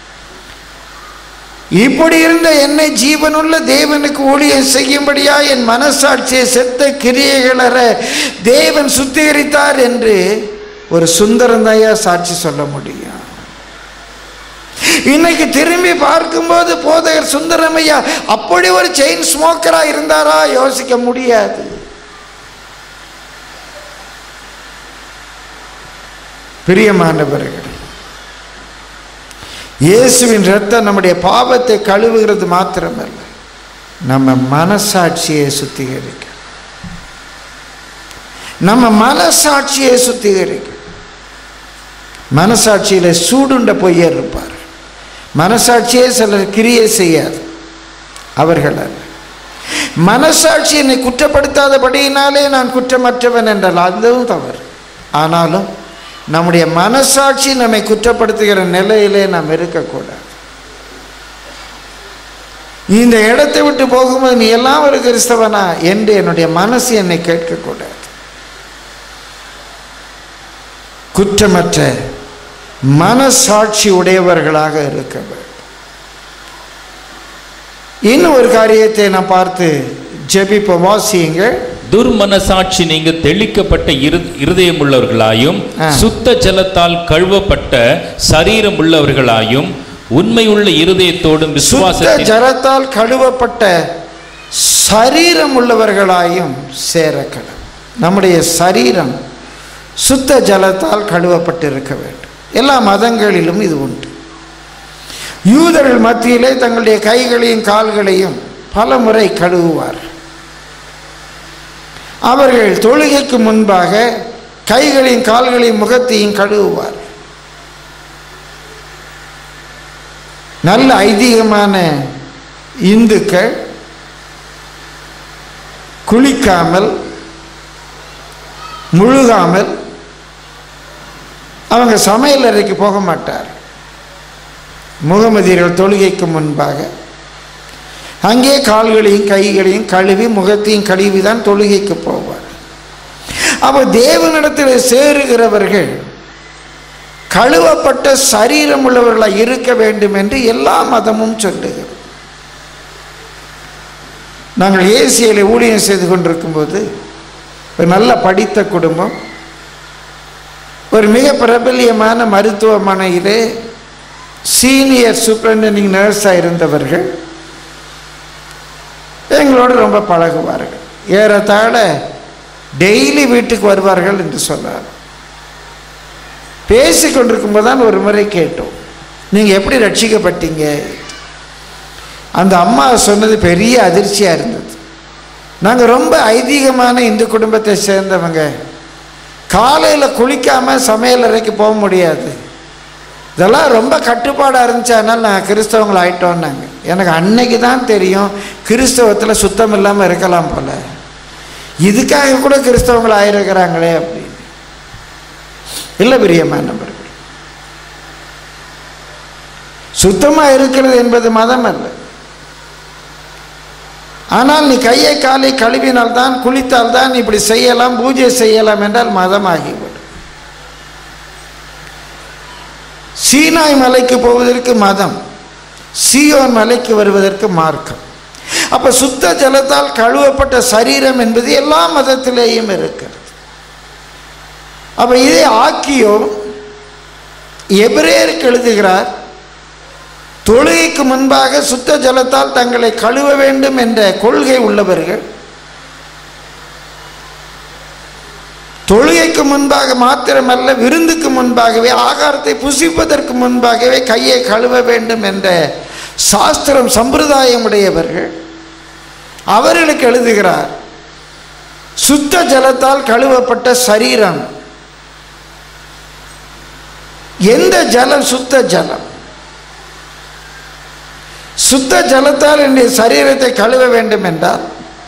இப்படி இருந்த என்னை ஜீவனுள்ள தேவனுக்கு ஊழியம் செய்யும்படியா என் மனசாட்சியை செத்த கிரியைகளற தேவன் சுத்திகரித்தார் என்று ஒரு சுந்தரந்தையா சாட்சி சொல்ல முடியும் இன்னைக்கு திரும்பி பார்க்கும்போது போதகர் சுந்தரமையா அப்படி ஒரு செயின் ஸ்மோக்கரா இருந்தாரா யோசிக்க முடியாது பிரியமானவர்கள் இயேசுவின் ரத்தம் நம்முடைய பாவத்தை கழுவுகிறது மாத்திரமல்ல நம்ம மனசாட்சியை சுத்திகரிக்க நம்ம மனசாட்சியை சுத்திகரிக்க மனசாட்சியில் சூடுண்ட பொய்யர் இருப்பார் மனசாட்சியே சிலர் கிரியை செய்யாது அவர்கள் அல்ல மனசாட்சி என்னை குற்றப்படுத்தாதபடியினாலே நான் குற்றமற்றவன் என்றால் அதுவும் தவறு ஆனாலும் நம்முடைய மனசாட்சி நம்மை குற்றப்படுத்துகிற நிலையிலே நாம் இருக்கக்கூடாது இந்த இடத்தை விட்டு போகும்போது நீ எல்லாம் ஒரு கிறிஸ்தவனா என்று என்னுடைய மனசு என்னை கேட்கக்கூடாது குற்றமற்ற மனசாட்சி உடையவர்களாக இருக்க வேண்டும் இன்னும் ஒரு காரியத்தை நான் பார்த்து ஜெபிப்போம் வாசியுங்கள் துர்மனசாட்சி நீங்க தெளிக்கப்பட்ட இரு இருதயம் உள்ளவர்களாயும் ஆ. சுத்த ஜலத்தால் கழுவப்பட்ட சரீரம் உள்ளவர்களாயும் உண்மையுள்ள இருதயத்தோடும் சுத்த விசுவாசத்தின் ஜலத்தால் கழுவப்பட்ட சரீரம் உள்ளவர்களாயும் சேரக்கணும் நம்முடைய சரீரம் சுத்த ஜலத்தால் கழுவப்பட்டிருக்க வேண்டும் எல்லா மதங்களிலும் இது உண்டு யூதர்கள் மத்தியிலே தங்களுடைய கைகளையும் கால்களையும் பல முறை கழுவுவார் அவர்கள் தொழுகைக்கு முன்பாக கைகளையும் கால்களையும் முகத்தையும் கழுவுவார் நல்ல ஐதீகமான இந்துக்கள் குளிக்காமல் முழுகாமல் அவங்க சமையல் அறைக்கு போக மாட்டார் முகமதியர்கள் தொழுகைக்கு முன்பாக அங்கே கால்களையும் கைகளையும் கழுவி முகத்தையும் கழுவி தான் தொழுகைக்கு போவார் அப்போ தேவனிடத்தில் சேருகிறவர்கள் கழுவப்பட்ட சரீரம் உள்ளவர்களாக இருக்க வேண்டும் என்று எல்லா மதமும் சொல்லுகிறது நாங்கள் ஏசியில ஊழியம் செய்து கொண்டிருக்கும்போது ஒரு நல்ல படித்த குடும்பம் ஒரு மிக பிரபல்யமான மருத்துவமனையிலே சீனியர் சூப்பரண்டிங் நர்ஸாக இருந்தவர்கள் எங்களோடு ரொம்ப பழகுவார்கள் ஏறத்தாழ டெய்லி வீட்டுக்கு வருவார்கள் என்று சொன்னார் பேசி கொண்டிருக்கும்போது தான் ஒரு முறை கேட்டோம் நீங்கள் எப்படி ரட்சிக்கப்பட்டீங்க அந்த அம்மா சொன்னது பெரிய அதிர்ச்சியாக இருந்தது நாங்கள் ரொம்ப ஐதீகமான இந்து குடும்பத்தை சேர்ந்தவங்க காலையில் குளிக்காமல் சமையல் அறைக்கு போக முடியாது இதெல்லாம் ரொம்ப கட்டுப்பாடாக இருந்துச்சு அதனால் நான் கிறிஸ்தவங்கள் ஆயிட்டோன்னாங்க எனக்கு அன்னைக்கு தான் தெரியும் கிறிஸ்தவத்தில் சுத்தம் இல்லாமல் இருக்கலாம் போல இதுக்காக கூட கிறிஸ்தவங்கள் ஆயிருக்கிறாங்களே அப்படின்னு இல்லை பிரியமானவர்கள் சுத்தமாக இருக்கிறது என்பது மதம் அல்ல ஆனால் நீ கையை காலை கழுவினால் தான் குளித்தால் தான் இப்படி செய்யலாம் பூஜை செய்யலாம் என்றால் மதமாகிவிடும் சீனாய் மலைக்கு போவதற்கு மதம் சீயோன் மலைக்கு வருவதற்கு மார்க்கம் அப்ப சுத்த ஜலத்தால் கழுவப்பட்ட சரீரம் என்பது எல்லா மதத்திலேயும் இருக்கிறது அப்ப இதை ஆக்கியோ எபிரேயருக்கு எழுதுகிறார் தொழுகைக்கு முன்பாக சுத்த ஜலத்தால் தங்களை கழுவ வேண்டும் என்ற கொள்கை உள்ளவர்கள் தொழுகைக்கு முன்பாக மாத்திரமல்ல விருந்துக்கு முன்பாகவே ஆகாரத்தை புசிப்பதற்கு முன்பாகவே கையை கழுவ வேண்டும் என்ற சாஸ்திரம் சம்பிரதாயம் உடையவர்கள் அவர்களுக்கு எழுதுகிறார் சுத்த ஜலத்தால் கழுவப்பட்ட சரீரம் எந்த ஜலம் சுத்த ஜலம் சுத்த ஜலத்தால் என்னுடைய சரீரத்தை கழுவ வேண்டும் என்றால்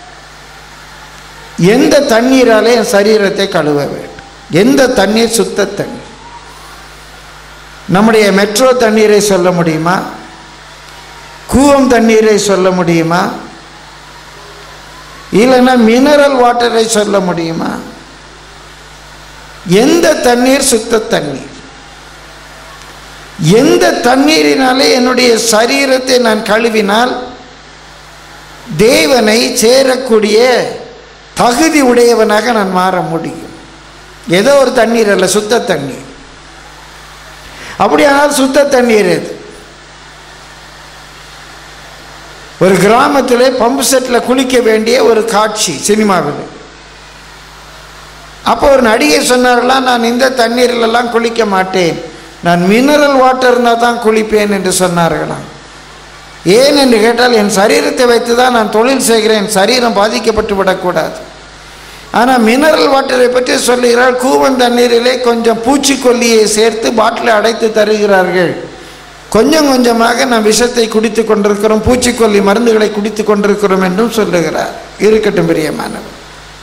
எந்த தண்ணீராலே என் சரீரத்தை கழுவ வேண்டும் எந்த தண்ணீர் சுத்த தண்ணீர் நம்முடைய மெட்ரோ தண்ணீரை சொல்ல முடியுமா கூவம் தண்ணீரை சொல்ல முடியுமா இல்லைன்னா மினரல் வாட்டரை சொல்ல முடியுமா எந்த தண்ணீர் சுத்த தண்ணீர் எந்த தண்ணீரினாலே என்னுடைய சரீரத்தை நான் கழுவினால் தேவனை சேரக்கூடிய தகுதி உடையவனாக நான் மாற முடியும் ஏதோ ஒரு தண்ணீர் அல்ல சுத்த தண்ணீர் அப்படியானால் சுத்த தண்ணீர் எது ஒரு கிராமத்தில் பம்பு செட்டில் குளிக்க வேண்டிய ஒரு காட்சி சினிமாவில் அப்போ ஒரு நடிகை சொன்னார்களா நான் இந்த தண்ணீரிலெல்லாம் குளிக்க மாட்டேன் நான் மினரல் வாட்டர் இருந்தால் தான் குளிப்பேன் என்று சொன்னார்களாம் ஏன் என்று கேட்டால் என் சரீரத்தை வைத்து தான் நான் தொழில் செய்கிறேன் என் சரீரம் பாதிக்கப்பட்டு விடக்கூடாது ஆனால் மினரல் வாட்டரை பற்றி சொல்லுகிறார் கூவன் தண்ணீரிலே கொஞ்சம் பூச்சிக்கொல்லியை சேர்த்து பாட்டில் அடைத்து தருகிறார்கள் கொஞ்சம் கொஞ்சமாக நாம் விஷத்தை குடித்து கொண்டிருக்கிறோம் பூச்சிக்கொல்லி மருந்துகளை குடித்து கொண்டிருக்கிறோம் என்றும் சொல்லுகிறார் இருக்கட்டும் பிரியமானவர்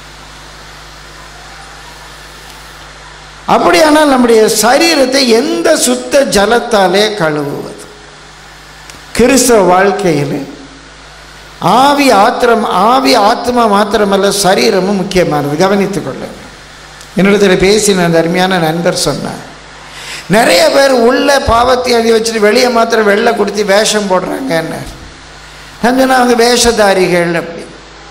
அப்படியானால் நம்முடைய சரீரத்தை எந்த சுத்த ஜலத்தாலே கழுவுவது கிறிஸ்தவ வாழ்க்கையில் ஆவி ஆத்திரம் ஆவி ஆத்மா மாத்திரமல்ல சரீரமும் முக்கியமானது கவனித்துக் கொள்ளுங்கள் என்னிடத்தில் பேசின அந்த அருமையான நண்பர் சொன்னார் நிறைய பேர் உள்ள பாவத்தை எழுதி வச்சுட்டு வெளியே மாத்திரம் வெள்ளை கொடுத்து வேஷம் போடுறாங்கன்னு நான் சொன்னேன் அவங்க வேஷதாரிகள் அப்படி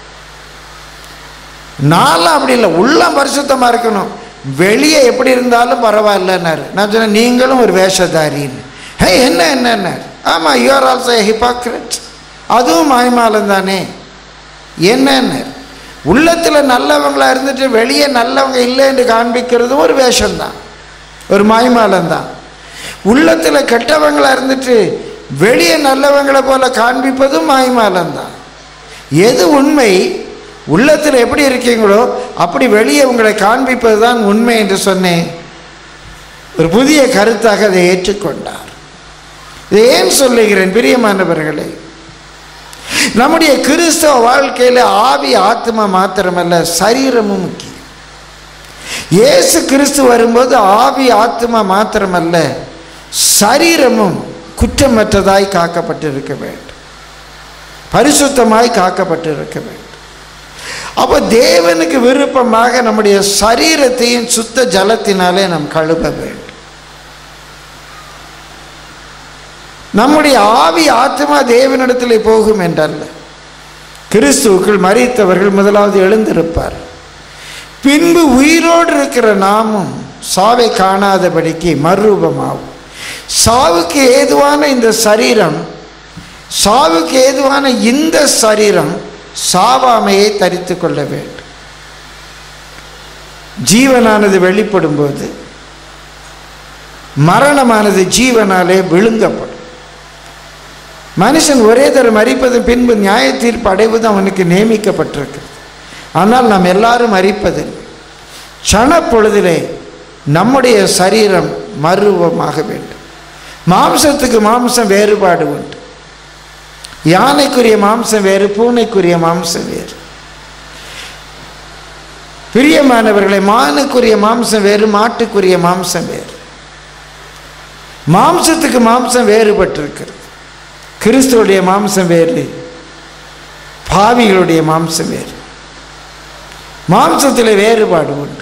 நான்லாம் அப்படி இல்லை உள்ளம் பரிசுத்தமாக இருக்கணும் வெளியே எப்படி இருந்தாலும் பரவாயில்லன்னாரு நான் சொன்னேன் நீங்களும் ஒரு வேஷதாரின்னு ஹே என்ன என்னன்னார் ஆமாம் யூஆர் ஆல்சோ ஹிபாக்ரட் அதுவும் மாய்மாலம் தானே என்னன்னு உள்ளத்தில் நல்லவங்களாக இருந்துட்டு வெளியே நல்லவங்க இல்லை என்று காண்பிக்கிறதும் ஒரு வேஷம்தான் ஒரு மாய்மாலம் தான் உள்ளத்தில் கெட்டவங்களாக இருந்துட்டு வெளியே நல்லவங்களை போல காண்பிப்பதும் மாய்மாலம் தான் எது உண்மை உள்ளத்தில் எப்படி இருக்கீங்களோ அப்படி வெளியே உங்களை காண்பிப்பது தான் உண்மை என்று சொன்னேன் ஒரு புதிய கருத்தாக அதை ஏற்றுக்கொண்டார் இதை ஏன் சொல்லுகிறேன் பிரியமானவர்களே நம்முடைய கிறிஸ்தவ வாழ்க்கையில் ஆவி ஆத்மா மாத்திரமல்ல சரீரமும் முக்கியம் இயேசு கிறிஸ்து வரும்போது ஆவி ஆத்மா மாத்திரமல்ல சரீரமும் குற்றமற்றதாய் காக்கப்பட்டிருக்க வேண்டும் பரிசுத்தமாய் காக்கப்பட்டிருக்க வேண்டும் அப்போ தேவனுக்கு விருப்பமாக நம்முடைய சரீரத்தையும் சுத்த ஜலத்தினாலே நாம் கழுவ வேண்டும் நம்முடைய ஆவி ஆத்மா தேவனிடத்தில் போகும் என்றல்ல கிறிஸ்துவுக்குள் மறித்தவர்கள் முதலாவது எழுந்திருப்பார் பின்பு உயிரோடு இருக்கிற நாமும் சாவை காணாதபடிக்கு மறுரூபமாகும் சாவுக்கு ஏதுவான இந்த சரீரம் சாவுக்கு ஏதுவான இந்த சரீரம் சாவாமையை தரித்து கொள்ள வேண்டும் ஜீவனானது வெளிப்படும் போது மரணமானது ஜீவனாலே விழுங்கப்படும் மனுஷன் ஒரே தரம் மறிப்பது பின்பு நியாய தீர்ப்பு அடைவது அவனுக்கு நியமிக்கப்பட்டிருக்கிறது ஆனால் நாம் எல்லாரும் மறிப்பதில்லை சணப்பொழுதிலே நம்முடைய சரீரம் மருவமாக வேண்டும் மாம்சத்துக்கு மாம்சம் வேறுபாடு உண்டு யானைக்குரிய மாம்சம் வேறு பூனைக்குரிய மாம்சம் வேறு பிரியமானவர்களை மானுக்குரிய மாம்சம் வேறு மாட்டுக்குரிய மாம்சம் வேறு மாம்சத்துக்கு மாம்சம் வேறுபட்டிருக்கிறது கிறிஸ்துவுடைய மாம்சம் வேறு பாவிகளுடைய மாம்சம் வேறு மாம்சத்தில் வேறுபாடு உண்டு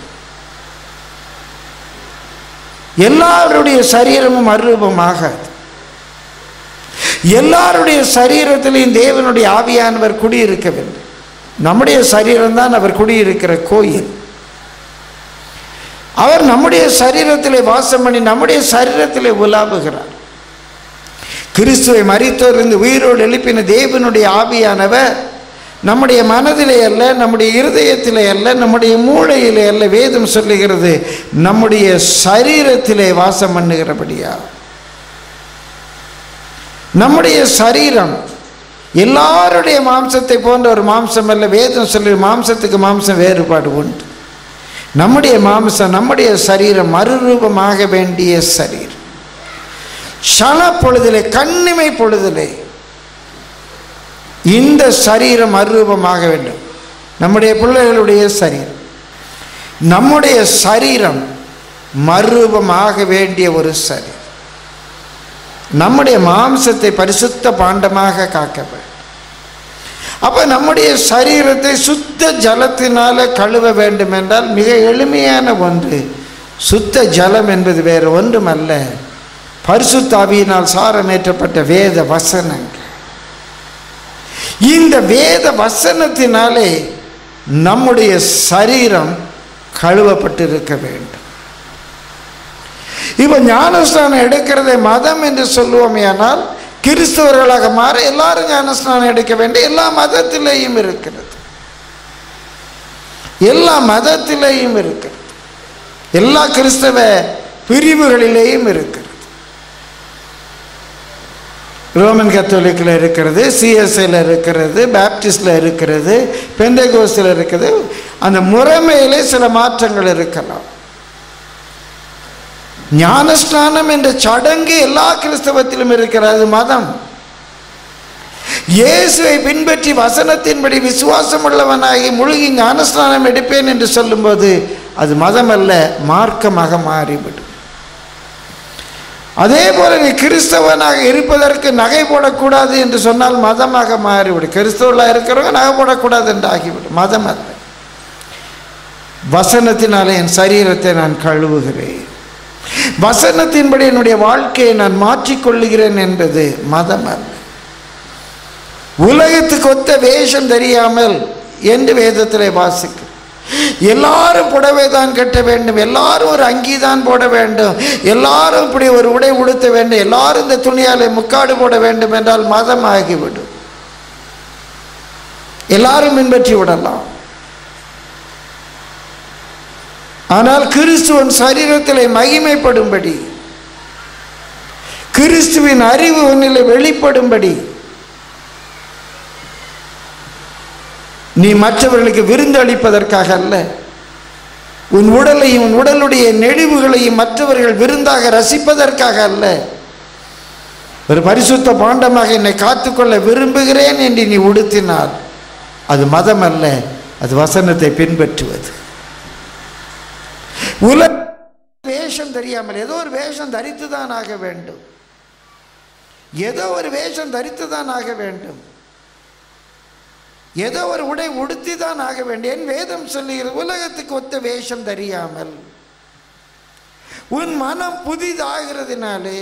எல்லாருடைய சரீரமும் அரூபமாகாது எல்லாருடைய சரீரத்திலையும் தேவனுடைய ஆவியானவர் குடியிருக்கவில்லை நம்முடைய சரீரம்தான் அவர் குடியிருக்கிற கோயில் அவர் நம்முடைய சரீரத்திலே வாசம் பண்ணி நம்முடைய சரீரத்திலே உலாவுகிறார் கிறிஸ்துவை மறித்தோரிருந்து உயிரோடு எழுப்பின தேவனுடைய ஆவியானவர் நம்முடைய மனதிலே அல்ல நம்முடைய இருதயத்திலே அல்ல நம்முடைய மூளையிலே அல்ல வேதம் சொல்லுகிறது நம்முடைய சரீரத்திலே வாசம் பண்ணுகிறபடியா நம்முடைய சரீரம் எல்லாருடைய மாம்சத்தை போன்ற ஒரு மாம்சம் அல்ல வேதம் சொல்லி மாம்சத்துக்கு மாம்சம் வேறுபாடு உண்டு நம்முடைய மாம்சம் நம்முடைய சரீரம் மறுரூபமாக வேண்டிய சரீரம் ஷன பொழுதிலே கண்ணிமை பொழுதிலே இந்த சரீரம் மறுரூபமாக வேண்டும் நம்முடைய பிள்ளைகளுடைய சரீரம் நம்முடைய சரீரம் மறுரூபமாக வேண்டிய ஒரு சரீரம் நம்முடைய மாம்சத்தை பரிசுத்த பாண்டமாக காக்க வேண்டும் அப்போ நம்முடைய சரீரத்தை சுத்த ஜலத்தினால கழுவ வேண்டும் என்றால் மிக எளிமையான ஒன்று சுத்த ஜலம் என்பது வேறு ஒன்றுமல்ல பரிசுத்தாவியினால் சாரமேற்றப்பட்ட வேத வசனங்கள் இந்த வேத வசனத்தினாலே நம்முடைய சரீரம் கழுவப்பட்டிருக்க வேண்டும் இப்போ ஞானஸ்நானம் எடுக்கிறதை மதம் என்று சொல்லுவோமே ஆனால் கிறிஸ்தவர்களாக மாற எல்லாரும் ஞானஸ்நானம் எடுக்க வேண்டும் எல்லா மதத்திலேயும் இருக்கிறது எல்லா மதத்திலேயும் இருக்கிறது எல்லா கிறிஸ்தவ பிரிவுகளிலேயும் இருக்கிறது ரோமன் கத்தோலிக்கில் இருக்கிறது சிஎஸ்ஐயில் இருக்கிறது பேப்டிஸ்டில் இருக்கிறது பெந்தகோஸில் இருக்கிறது அந்த முறைமையிலே சில மாற்றங்கள் இருக்கலாம் ஞானஸ்நானம் என்ற சடங்கு எல்லா கிறிஸ்தவத்திலும் இருக்கிறது மதம் இயேசுவை பின்பற்றி வசனத்தின்படி விசுவாசம் உள்ளவனாகி முழுகி ஞானஸ்நானம் எடுப்பேன் என்று சொல்லும்போது அது மதம் அல்ல மார்க்கமாக மாறிவிடும் அதே போல நீ கிறிஸ்தவனாக இருப்பதற்கு நகை போடக்கூடாது என்று சொன்னால் மதமாக மாறிவிடும் கிறிஸ்தவர்களாக இருக்கிறவங்க நகை போடக்கூடாது என்று ஆகிவிடும் மதம் அல்ல வசனத்தினாலே என் சரீரத்தை நான் கழுவுகிறேன் வசனத்தின்படி என்னுடைய வாழ்க்கையை நான் மாற்றிக்கொள்ளுகிறேன் என்பது மதம் அல்ல உலகத்துக்கு ஒத்த வேஷம் தெரியாமல் என்று வேதத்திலே வாசிக்கிறேன் எல்லாரும் புடவை தான் கட்ட வேண்டும் எல்லாரும் ஒரு அங்கி தான் போட வேண்டும் எல்லாரும் இப்படி ஒரு உடை உடுத்த வேண்டும் எல்லாரும் இந்த துணியாலே முக்காடு போட வேண்டும் என்றால் மதம் ஆகிவிடும் எல்லாரும் பின்பற்றி விடலாம் ஆனால் கிறிஸ்துவன் சரீரத்திலே மகிமைப்படும்படி கிறிஸ்துவின் அறிவு உன்னிலே வெளிப்படும்படி நீ மற்றவர்களுக்கு விருந்து அளிப்பதற்காக அல்ல உன் உடலையும் உன் உடலுடைய நெழிவுகளையும் மற்றவர்கள் விருந்தாக ரசிப்பதற்காக அல்ல ஒரு பரிசுத்த பாண்டமாக என்னை காத்துக்கொள்ள விரும்புகிறேன் என்று நீ உடுத்தினால் அது மதம் அல்ல அது வசனத்தை பின்பற்றுவது உலக வேஷம் தெரியாமல் ஏதோ ஒரு வேஷம் தரித்து தான் ஆக வேண்டும் ஏதோ ஒரு வேஷம் தரித்து தான் ஆக வேண்டும் ஏதோ ஒரு உடை உடுத்தி தான் ஆக வேண்டும் என் வேதம் சொல்லுகிறது உலகத்துக்கு ஒத்த வேஷம் தெரியாமல் உன் மனம் புதிதாகிறதுனாலே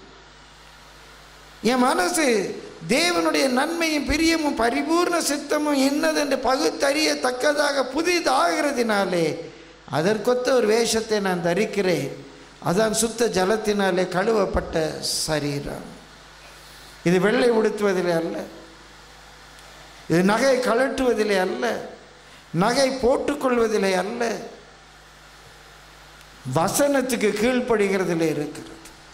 என் மனசு தேவனுடைய நன்மையும் பிரியமும் பரிபூர்ண சித்தமும் என்னதென்று பகுத்தறியத்தக்கதாக புதிதாகிறதுனாலே அதற்கொத்த ஒரு வேஷத்தை நான் தரிக்கிறேன் அதான் சுத்த ஜலத்தினாலே கழுவப்பட்ட சரீரம் இது வெள்ளை உடுத்துவதிலே அல்ல இது நகை கழட்டுவதிலே அல்ல நகை போட்டுக்கொள்வதிலே அல்ல வசனத்துக்கு கீழ்ப்படுகிறதிலே இருக்கிறது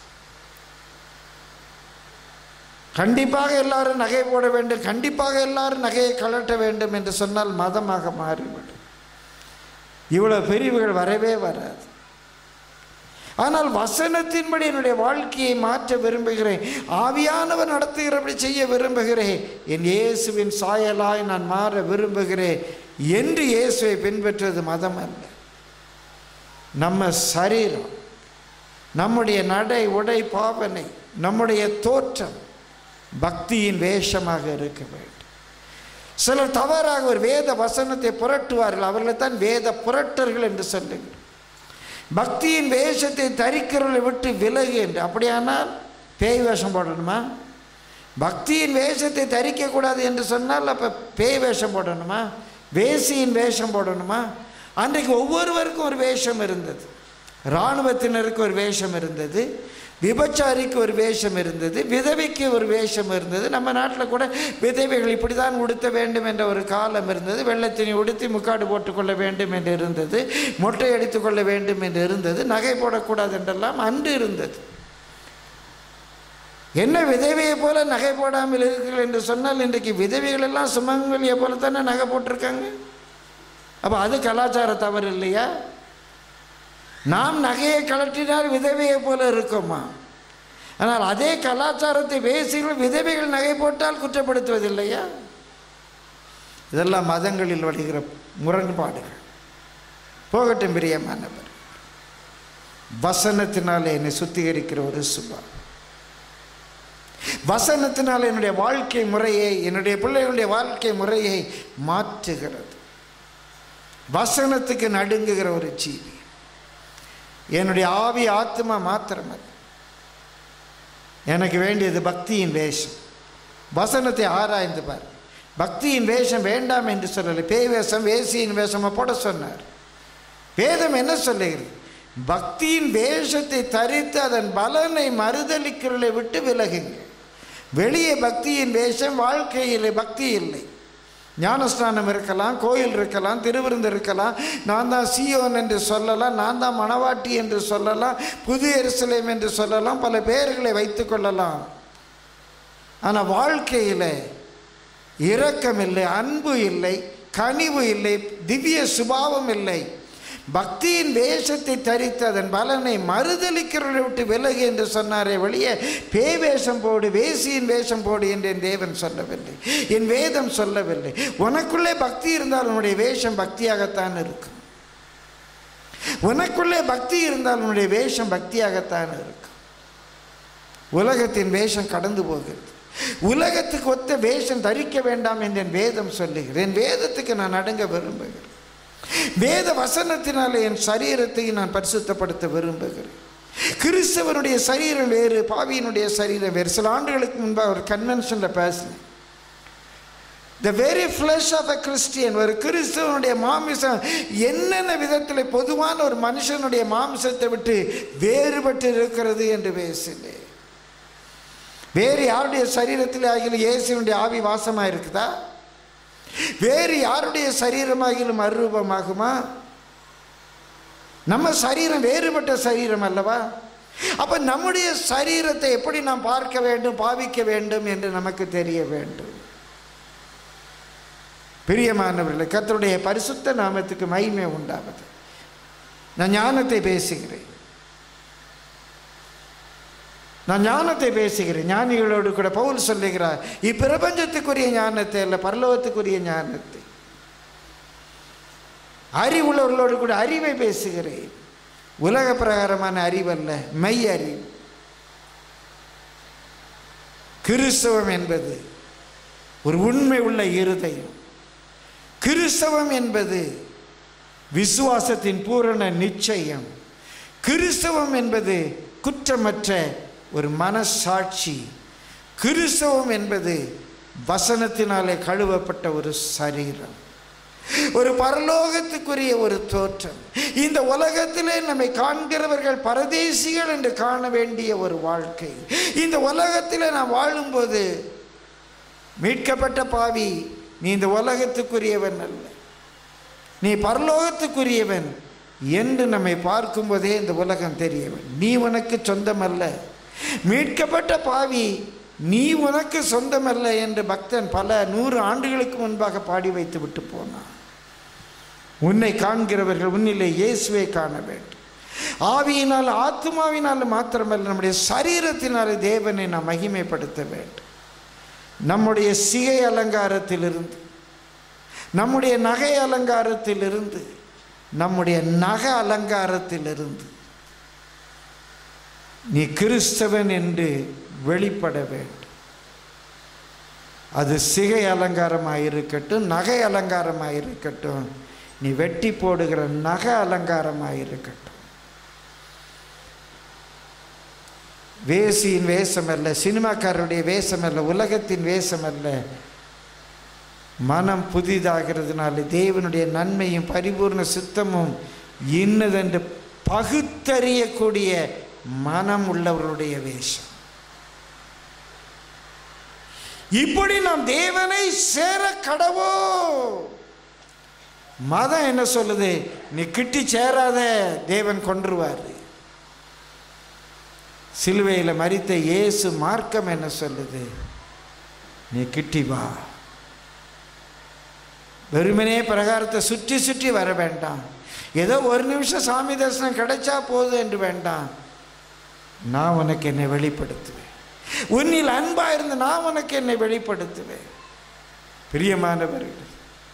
கண்டிப்பாக எல்லாரும் நகை போட வேண்டும் கண்டிப்பாக எல்லாரும் நகையை கழட்ட வேண்டும் என்று சொன்னால் மதமாக மாறிவிடும் இவ்வளவு பிரிவுகள் வரவே வராது ஆனால் வசனத்தின்படி என்னுடைய வாழ்க்கையை மாற்ற விரும்புகிறேன் ஆவியானவர் நடத்துகிறபடி செய்ய விரும்புகிறேன் என் இயேசுவின் சாயலாய் நான் மாற விரும்புகிறேன் என்று இயேசுவை பின்பற்றுவது மதம் அல்ல நம்ம சரீரம் நம்முடைய நடை உடை பாவனை நம்முடைய தோற்றம் பக்தியின் வேஷமாக இருக்க வேண்டும் சிலர் தவறாக ஒரு வேத வசனத்தை புரட்டுவார்கள் அவர்களை தான் வேத புரட்டர்கள் என்று சொல்லுங்கள் பக்தியின் வேஷத்தை தரிக்கிறவர்களை விட்டு விலகு என்று அப்படியானால் பேய் வேஷம் போடணுமா பக்தியின் வேஷத்தை தரிக்கக்கூடாது என்று சொன்னால் அப்போ பேய் வேஷம் போடணுமா வேசியின் வேஷம் போடணுமா அன்றைக்கு ஒவ்வொருவருக்கும் ஒரு வேஷம் இருந்தது இராணுவத்தினருக்கு ஒரு வேஷம் இருந்தது விபச்சாரிக்கு ஒரு வேஷம் இருந்தது விதவைக்கு ஒரு வேஷம் இருந்தது நம்ம நாட்டில் கூட விதவைகள் இப்படி தான் உடுத்த வேண்டும் என்ற ஒரு காலம் இருந்தது வெள்ளத்தினை உடுத்தி முக்காடு போட்டுக்கொள்ள வேண்டும் என்று இருந்தது மொட்டை அடித்துக்கொள்ள வேண்டும் என்று இருந்தது நகை போடக்கூடாது என்றெல்லாம் அன்று இருந்தது என்ன விதவையை போல நகை போடாமல் இருக்கிறீர்கள் என்று சொன்னால் இன்றைக்கு விதவைகள் எல்லாம் சுமங்கலியை போல தானே நகை போட்டிருக்காங்க அப்போ அது கலாச்சார தவறு இல்லையா நாம் நகையை கலட்டினால் விதவையை போல இருக்குமா ஆனால் அதே கலாச்சாரத்தை வேசிகள் விதவைகள் நகை போட்டால் குற்றப்படுத்துவதில்லையா இதெல்லாம் மதங்களில் வருகிற முரண்பாடுகள் போகட்டும் பிரியமானவர் வசனத்தினாலே என்னை சுத்திகரிக்கிற ஒரு சுபா வசனத்தினால் என்னுடைய வாழ்க்கை முறையை என்னுடைய பிள்ளைகளுடைய வாழ்க்கை முறையை மாற்றுகிறது வசனத்துக்கு நடுங்குகிற ஒரு ஜீவி என்னுடைய ஆவி ஆத்மா மாத்திரமல்ல எனக்கு வேண்டியது பக்தியின் வேஷம் வசனத்தை ஆராய்ந்து பார் பக்தியின் வேஷம் வேண்டாம் என்று சொல்லலை பேய் வேஷம் வேசியின் வேஷமாக போட சொன்னார் வேதம் என்ன சொல்லுகிறது பக்தியின் வேஷத்தை தரித்து அதன் பலனை மறுதளிக்கிறதை விட்டு விலகுங்க வெளியே பக்தியின் வேஷம் வாழ்க்கையில் பக்தி இல்லை ஞானஸ்நானம் இருக்கலாம் கோயில் இருக்கலாம் திருவிருந்து இருக்கலாம் நான் தான் சியோன் என்று சொல்லலாம் நான் தான் மணவாட்டி என்று சொல்லலாம் புது எருசலேம் என்று சொல்லலாம் பல பெயர்களை வைத்து கொள்ளலாம் ஆனால் வாழ்க்கையில் இரக்கம் இல்லை அன்பு இல்லை கனிவு இல்லை திவ்ய சுபாவம் இல்லை பக்தியின் வேஷத்தை தரித்து அதன் பலனை மறுதளிக்கிறவர்களை விட்டு விலகு என்று சொன்னாரே வெளியே பே வேஷம் போடு வேசியின் வேஷம் போடு என்று என் தேவன் சொல்லவில்லை என் வேதம் சொல்லவில்லை உனக்குள்ளே பக்தி இருந்தால் உன்னுடைய வேஷம் பக்தியாகத்தான் இருக்கும் உனக்குள்ளே பக்தி இருந்தால் உன்னுடைய வேஷம் பக்தியாகத்தான் இருக்கும் உலகத்தின் வேஷம் கடந்து போகிறது உலகத்துக்கு ஒத்த வேஷம் தரிக்க வேண்டாம் என்று என் வேதம் சொல்லுகிறேன் என் வேதத்துக்கு நான் அடங்க விரும்புகிறேன் வேத வசனத்தினாலே என் சரீரத்தை நான் பரிசுத்தப்படுத்த விரும்புகிறேன் கிறிஸ்தவனுடைய சரீரம் வேறு பாவியினுடைய சரீரம் வேறு சில ஆண்டுகளுக்கு முன்பாக ஒரு கன்வென்ஷனில் பேசினேன் the very flesh of a Christian ஒரு கிறிஸ்தவனுடைய மாமிசம் என்னென்ன விதத்தில் பொதுவான ஒரு மனுஷனுடைய மாமிசத்தை விட்டு வேறுபட்டு இருக்கிறது என்று பேசினேன் வேறு யாருடைய சரீரத்தில் ஆகிலும் இயேசுனுடைய ஆவி வாசமாக இருக்குதா வேறு யாருடைய சரீரமாகிலும் மறுரூபமாகுமா நம்ம சரீரம் வேறுபட்ட சரீரம் அல்லவா அப்போ நம்முடைய சரீரத்தை எப்படி நாம் பார்க்க வேண்டும் பாவிக்க வேண்டும் என்று நமக்கு தெரிய வேண்டும் பிரியமானவர்களே கர்த்தருடைய பரிசுத்த நாமத்துக்கு மகிமை உண்டாவது நான் ஞானத்தை பேசுகிறேன் நான் ஞானத்தை பேசுகிறேன் ஞானிகளோடு கூட பவுல் சொல்லுகிறார் இப்பிரபஞ்சத்துக்குரிய ஞானத்தை அல்ல பரலோகத்துக்குரிய ஞானத்தை அறிவுள்ளவர்களோடு கூட அறிவை பேசுகிறேன் உலக பிரகாரமான அறிவல்ல மெய் அறிவு கிறிஸ்தவம் என்பது ஒரு உண்மை உள்ள இருதயம் கிறிஸ்தவம் என்பது விசுவாசத்தின் பூரண நிச்சயம் கிறிஸ்தவம் என்பது குற்றமற்ற ஒரு மனசாட்சி கிறிஸ்தவம் என்பது வசனத்தினாலே கழுவப்பட்ட ஒரு சரீரம் ஒரு பரலோகத்துக்குரிய ஒரு தோற்றம் இந்த உலகத்திலே நம்மை காண்கிறவர்கள் பரதேசிகள் என்று காண வேண்டிய ஒரு வாழ்க்கை இந்த உலகத்திலே நாம் வாழும்போது மீட்கப்பட்ட பாவி நீ இந்த உலகத்துக்குரியவன் அல்ல நீ பரலோகத்துக்குரியவன் என்று நம்மை பார்க்கும்போதே இந்த உலகம் தெரியவன் நீ உனக்கு சொந்தமல்ல மீட்கப்பட்ட பாவி நீ உனக்கு சொந்தமல்ல என்று பக்தன் பல நூறு ஆண்டுகளுக்கு முன்பாக பாடி வைத்து விட்டு போனான் உன்னை காண்கிறவர்கள் உன்னிலே இயேசுவை காண வேண்டும் ஆவியினால் ஆத்மாவினால் மாத்திரமல்ல நம்முடைய சரீரத்தினாலே தேவனை நாம் மகிமைப்படுத்த வேண்டும் நம்முடைய சிகை அலங்காரத்திலிருந்து நம்முடைய நகை அலங்காரத்திலிருந்து நம்முடைய நக அலங்காரத்திலிருந்து நீ கிறிஸ்தவன் என்று வெளிப்பட வேண்டும் அது சிகை அலங்காரமாக இருக்கட்டும் நகை அலங்காரமாக இருக்கட்டும் நீ வெட்டி போடுகிற நக அலங்காரமாக இருக்கட்டும் வேசியின் வேஷம் அல்ல சினிமாக்காரருடைய வேஷம் அல்ல உலகத்தின் வேஷம் அல்ல மனம் புதிதாகிறதுனால தேவனுடைய நன்மையும் பரிபூர்ண சித்தமும் இன்னதென்று பகுத்தறியக்கூடிய மனம் உள்ளவர்களுடைய வேஷம் இப்படி நாம் தேவனை சேர கடவோ மதம் என்ன சொல்லுது நீ கிட்டி சேராத தேவன் கொன்றுவார் சிலுவையில் மறித்த இயேசு மார்க்கம் என்ன சொல்லுது நீ கிட்டி வா வெறுமனே பிரகாரத்தை சுற்றி சுற்றி வர வேண்டாம் ஏதோ ஒரு நிமிஷம் சாமி தரிசனம் கிடைச்சா போதும் என்று வேண்டாம் நான் உனக்கு என்னை வெளிப்படுத்துவேன் உன்னில் அன்பா இருந்து நான் உனக்கு என்னை வெளிப்படுத்துவேன் பிரியமானவர்கள்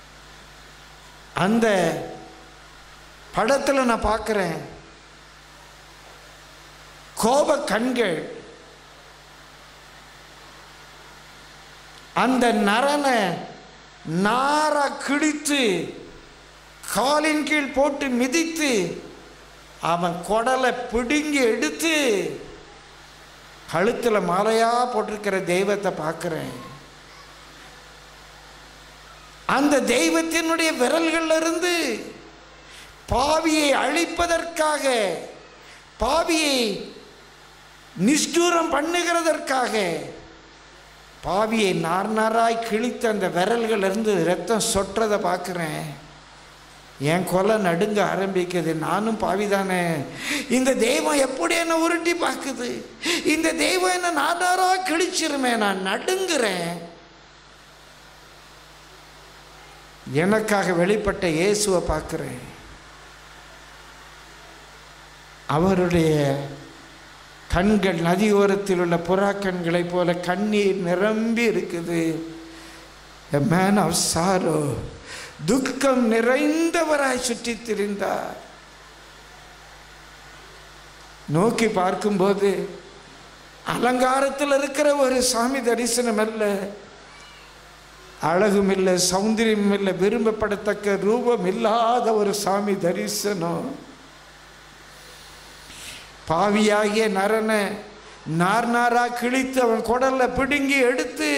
அந்த படத்தில் நான் பார்க்குறேன் கோப கண்கள் அந்த நரனை நாரா கிழித்து காலின் கீழ் போட்டு மிதித்து அவன் குடலை பிடுங்கி எடுத்து கழுத்தில் மாலையாக போட்டிருக்கிற தெய்வத்தை பார்க்குறேன் அந்த தெய்வத்தினுடைய விரல்கள்ல இருந்து பாவியை அழிப்பதற்காக பாவியை நிஷ்டூரம் பண்ணுகிறதற்காக பாவியை நார் நாராய் கிழித்த அந்த விரல்கள் இருந்து ரத்தம் சொட்டுறதை பார்க்குறேன் என் கொலை நடுங்க ஆரம்பிக்குது நானும் பாவிதானே இந்த தெய்வம் எப்படி என்ன உருட்டி பார்க்குது இந்த தெய்வம் என்ன நாடாரா கிழிச்சிருமே நான் நடுங்குறேன் எனக்காக வெளிப்பட்ட இயேசுவை பார்க்குறேன் அவருடைய கண்கள் நதியோரத்தில் உள்ள புறா கண்களைப் போல கண்ணீர் நிரம்பி இருக்குது a man of sorrow துக்கம் நிறைந்தவராய் சுற்றித் திரிந்தார் நோக்கி பார்க்கும்போது அலங்காரத்தில் இருக்கிற ஒரு சாமி தரிசனம் அல்ல அழகும் இல்லை சௌந்தரியம் இல்லை விரும்பப்படத்தக்க ரூபம் இல்லாத ஒரு சாமி தரிசனம் பாவியாகிய நரனை நார் நாரா கிழித்து அவன் குடல்ல பிடுங்கி எடுத்து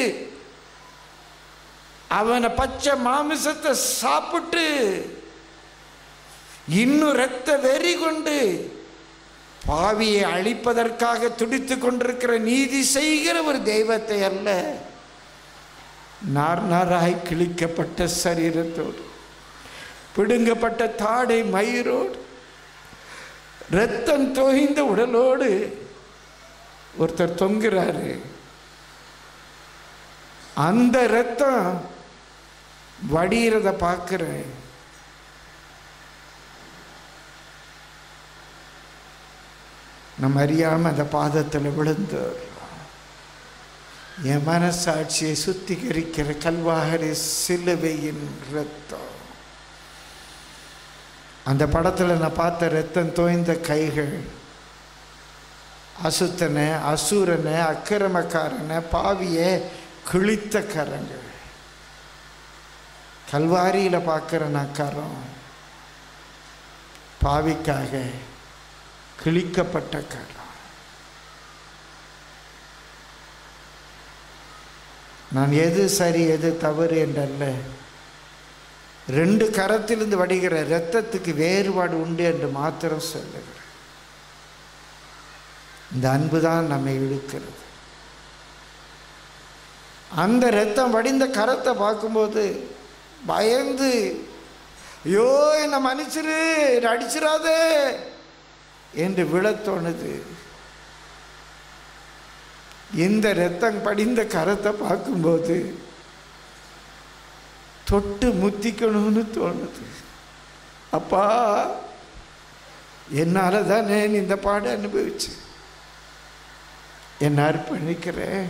அவனை பச்சை மாமிசத்தை சாப்பிட்டு இன்னும் இரத்த வெறி கொண்டு பாவியை அழிப்பதற்காக துடித்து கொண்டிருக்கிற நீதி செய்கிற ஒரு தெய்வத்தை அல்ல நார் நாராய் கிழிக்கப்பட்ட சரீரத்தோடு பிடுங்கப்பட்ட தாடை மயிரோடு இரத்தம் தோய்ந்த உடலோடு ஒருத்தர் தொங்குறாரு அந்த இரத்தம் வடிகிறத பார்க்கிறேன் நம்ம அறியாம அந்த பாதத்தில் விழுந்தோம் என் மனசாட்சியை சுத்திகரிக்கிற கல்வாகரி சிலுவையின் ரத்தம் அந்த படத்தில் நான் பார்த்த ரத்தம் தோய்ந்த கைகள் அசுத்தனை அசூரனை அக்கிரமக்காரனை பாவியை கிழித்த கரங்கள் கல்வாரியில் பார்க்குற நான் கரம் பாவிக்காக கிழிக்கப்பட்ட கரம் நான் எது சரி எது தவறு என்றல்ல ரெண்டு கரத்திலிருந்து வடிகிற இரத்தத்துக்கு வேறுபாடு உண்டு என்று மாத்திரம் சொல்லுகிறேன் இந்த அன்பு தான் நம்மை இழுக்கிறது அந்த ரத்தம் வடிந்த கரத்தை பார்க்கும்போது பயந்து ஐயோ என்னை மன்னிச்சிரு என்னை அடிச்சிடாதே என்று விழத் தோணுது இந்த ரத்தம் படிந்த கரத்தை பார்க்கும்போது தொட்டு முத்திக்கணும்னு தோணுது அப்பா என்னால் தானே நீ இந்த பாட அனுபவிச்சு என்ன அர்ப்பணிக்கிறேன்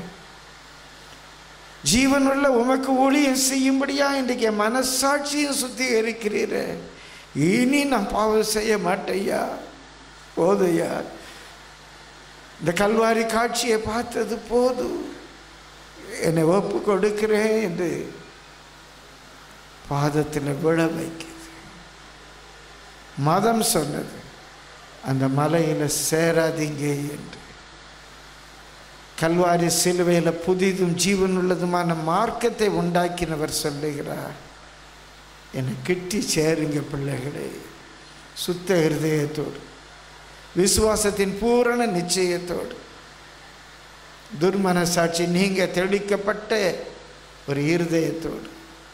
ஜீவனுள்ள உமக்கு ஊழியம் செய்யும்படியா இன்றைக்கு என் மனசாட்சியும் சுத்திகரிக்கிறீரே இனி நான் பாவம் செய்ய மாட்டேயா போதையா இந்த கல்வாரி காட்சியை பார்த்தது போதும் என்னை ஒப்பு கொடுக்கிறேன் என்று பாதத்தில் விழ வைக்குது மதம் சொன்னது அந்த மலையில் சேராதீங்க என்று கல்வாரி சிலுவையில் புதிதும் ஜீவனுள்ளதுமான மார்க்கத்தை உண்டாக்கினவர் சொல்லுகிறார் என்னை கிட்டி சேருங்க பிள்ளைகளே சுத்த ஹிருதயத்தோடு விசுவாசத்தின் பூரண நிச்சயத்தோடு துர்மனசாட்சி நீங்க தெளிக்கப்பட்ட ஒரு இருதயத்தோடு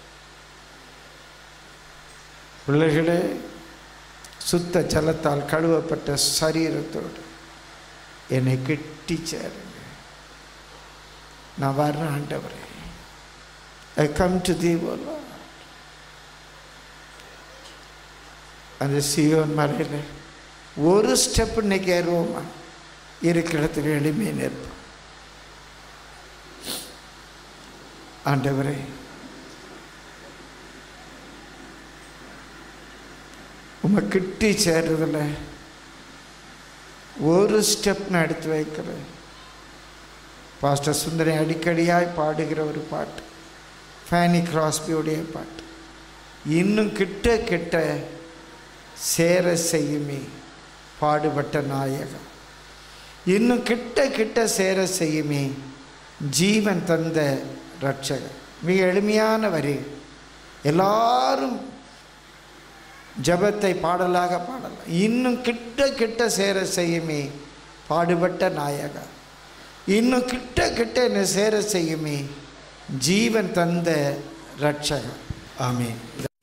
பிள்ளைகளே சுத்த ஜலத்தால் கழுவப்பட்ட சரீரத்தோடு என்னை கெட்டி சேருங்க நான் வர்றேன் ஆண்டவரே ஐ கம் டு தி அந்த சியோன் மலையில் ஒரு ஸ்டெப் இன்னைக்கு ஏறுவோமா இருக்கிற இடத்துல எளிமையை நிற்போம் ஆண்டவரே உமை கிட்டி சேர்றதில்ல ஒரு ஸ்டெப் நான் எடுத்து வைக்கிறேன் பாஸ்டர் சுந்தரி அடிக்கடியாய் பாடுகிற ஒரு பாட்டு ஃபேனி கிராஸ்பியோடைய பாட்டு இன்னும் கிட்ட கிட்ட சேர செய்யுமே பாடுபட்ட நாயகம் இன்னும் கிட்ட கிட்ட சேர செய்யுமே ஜீவன் தந்த ரட்சகர் மிக எளிமையான வரி எல்லாரும் ஜபத்தை பாடலாக பாடலாம் இன்னும் கிட்ட கிட்ட சேர செய்யுமே பாடுபட்ட நாயகர் இன்னும் கிட்ட கிட்ட என்னை சேர செய்யுமே ஜீவன் தந்த ரட்சகர் ஆமீன்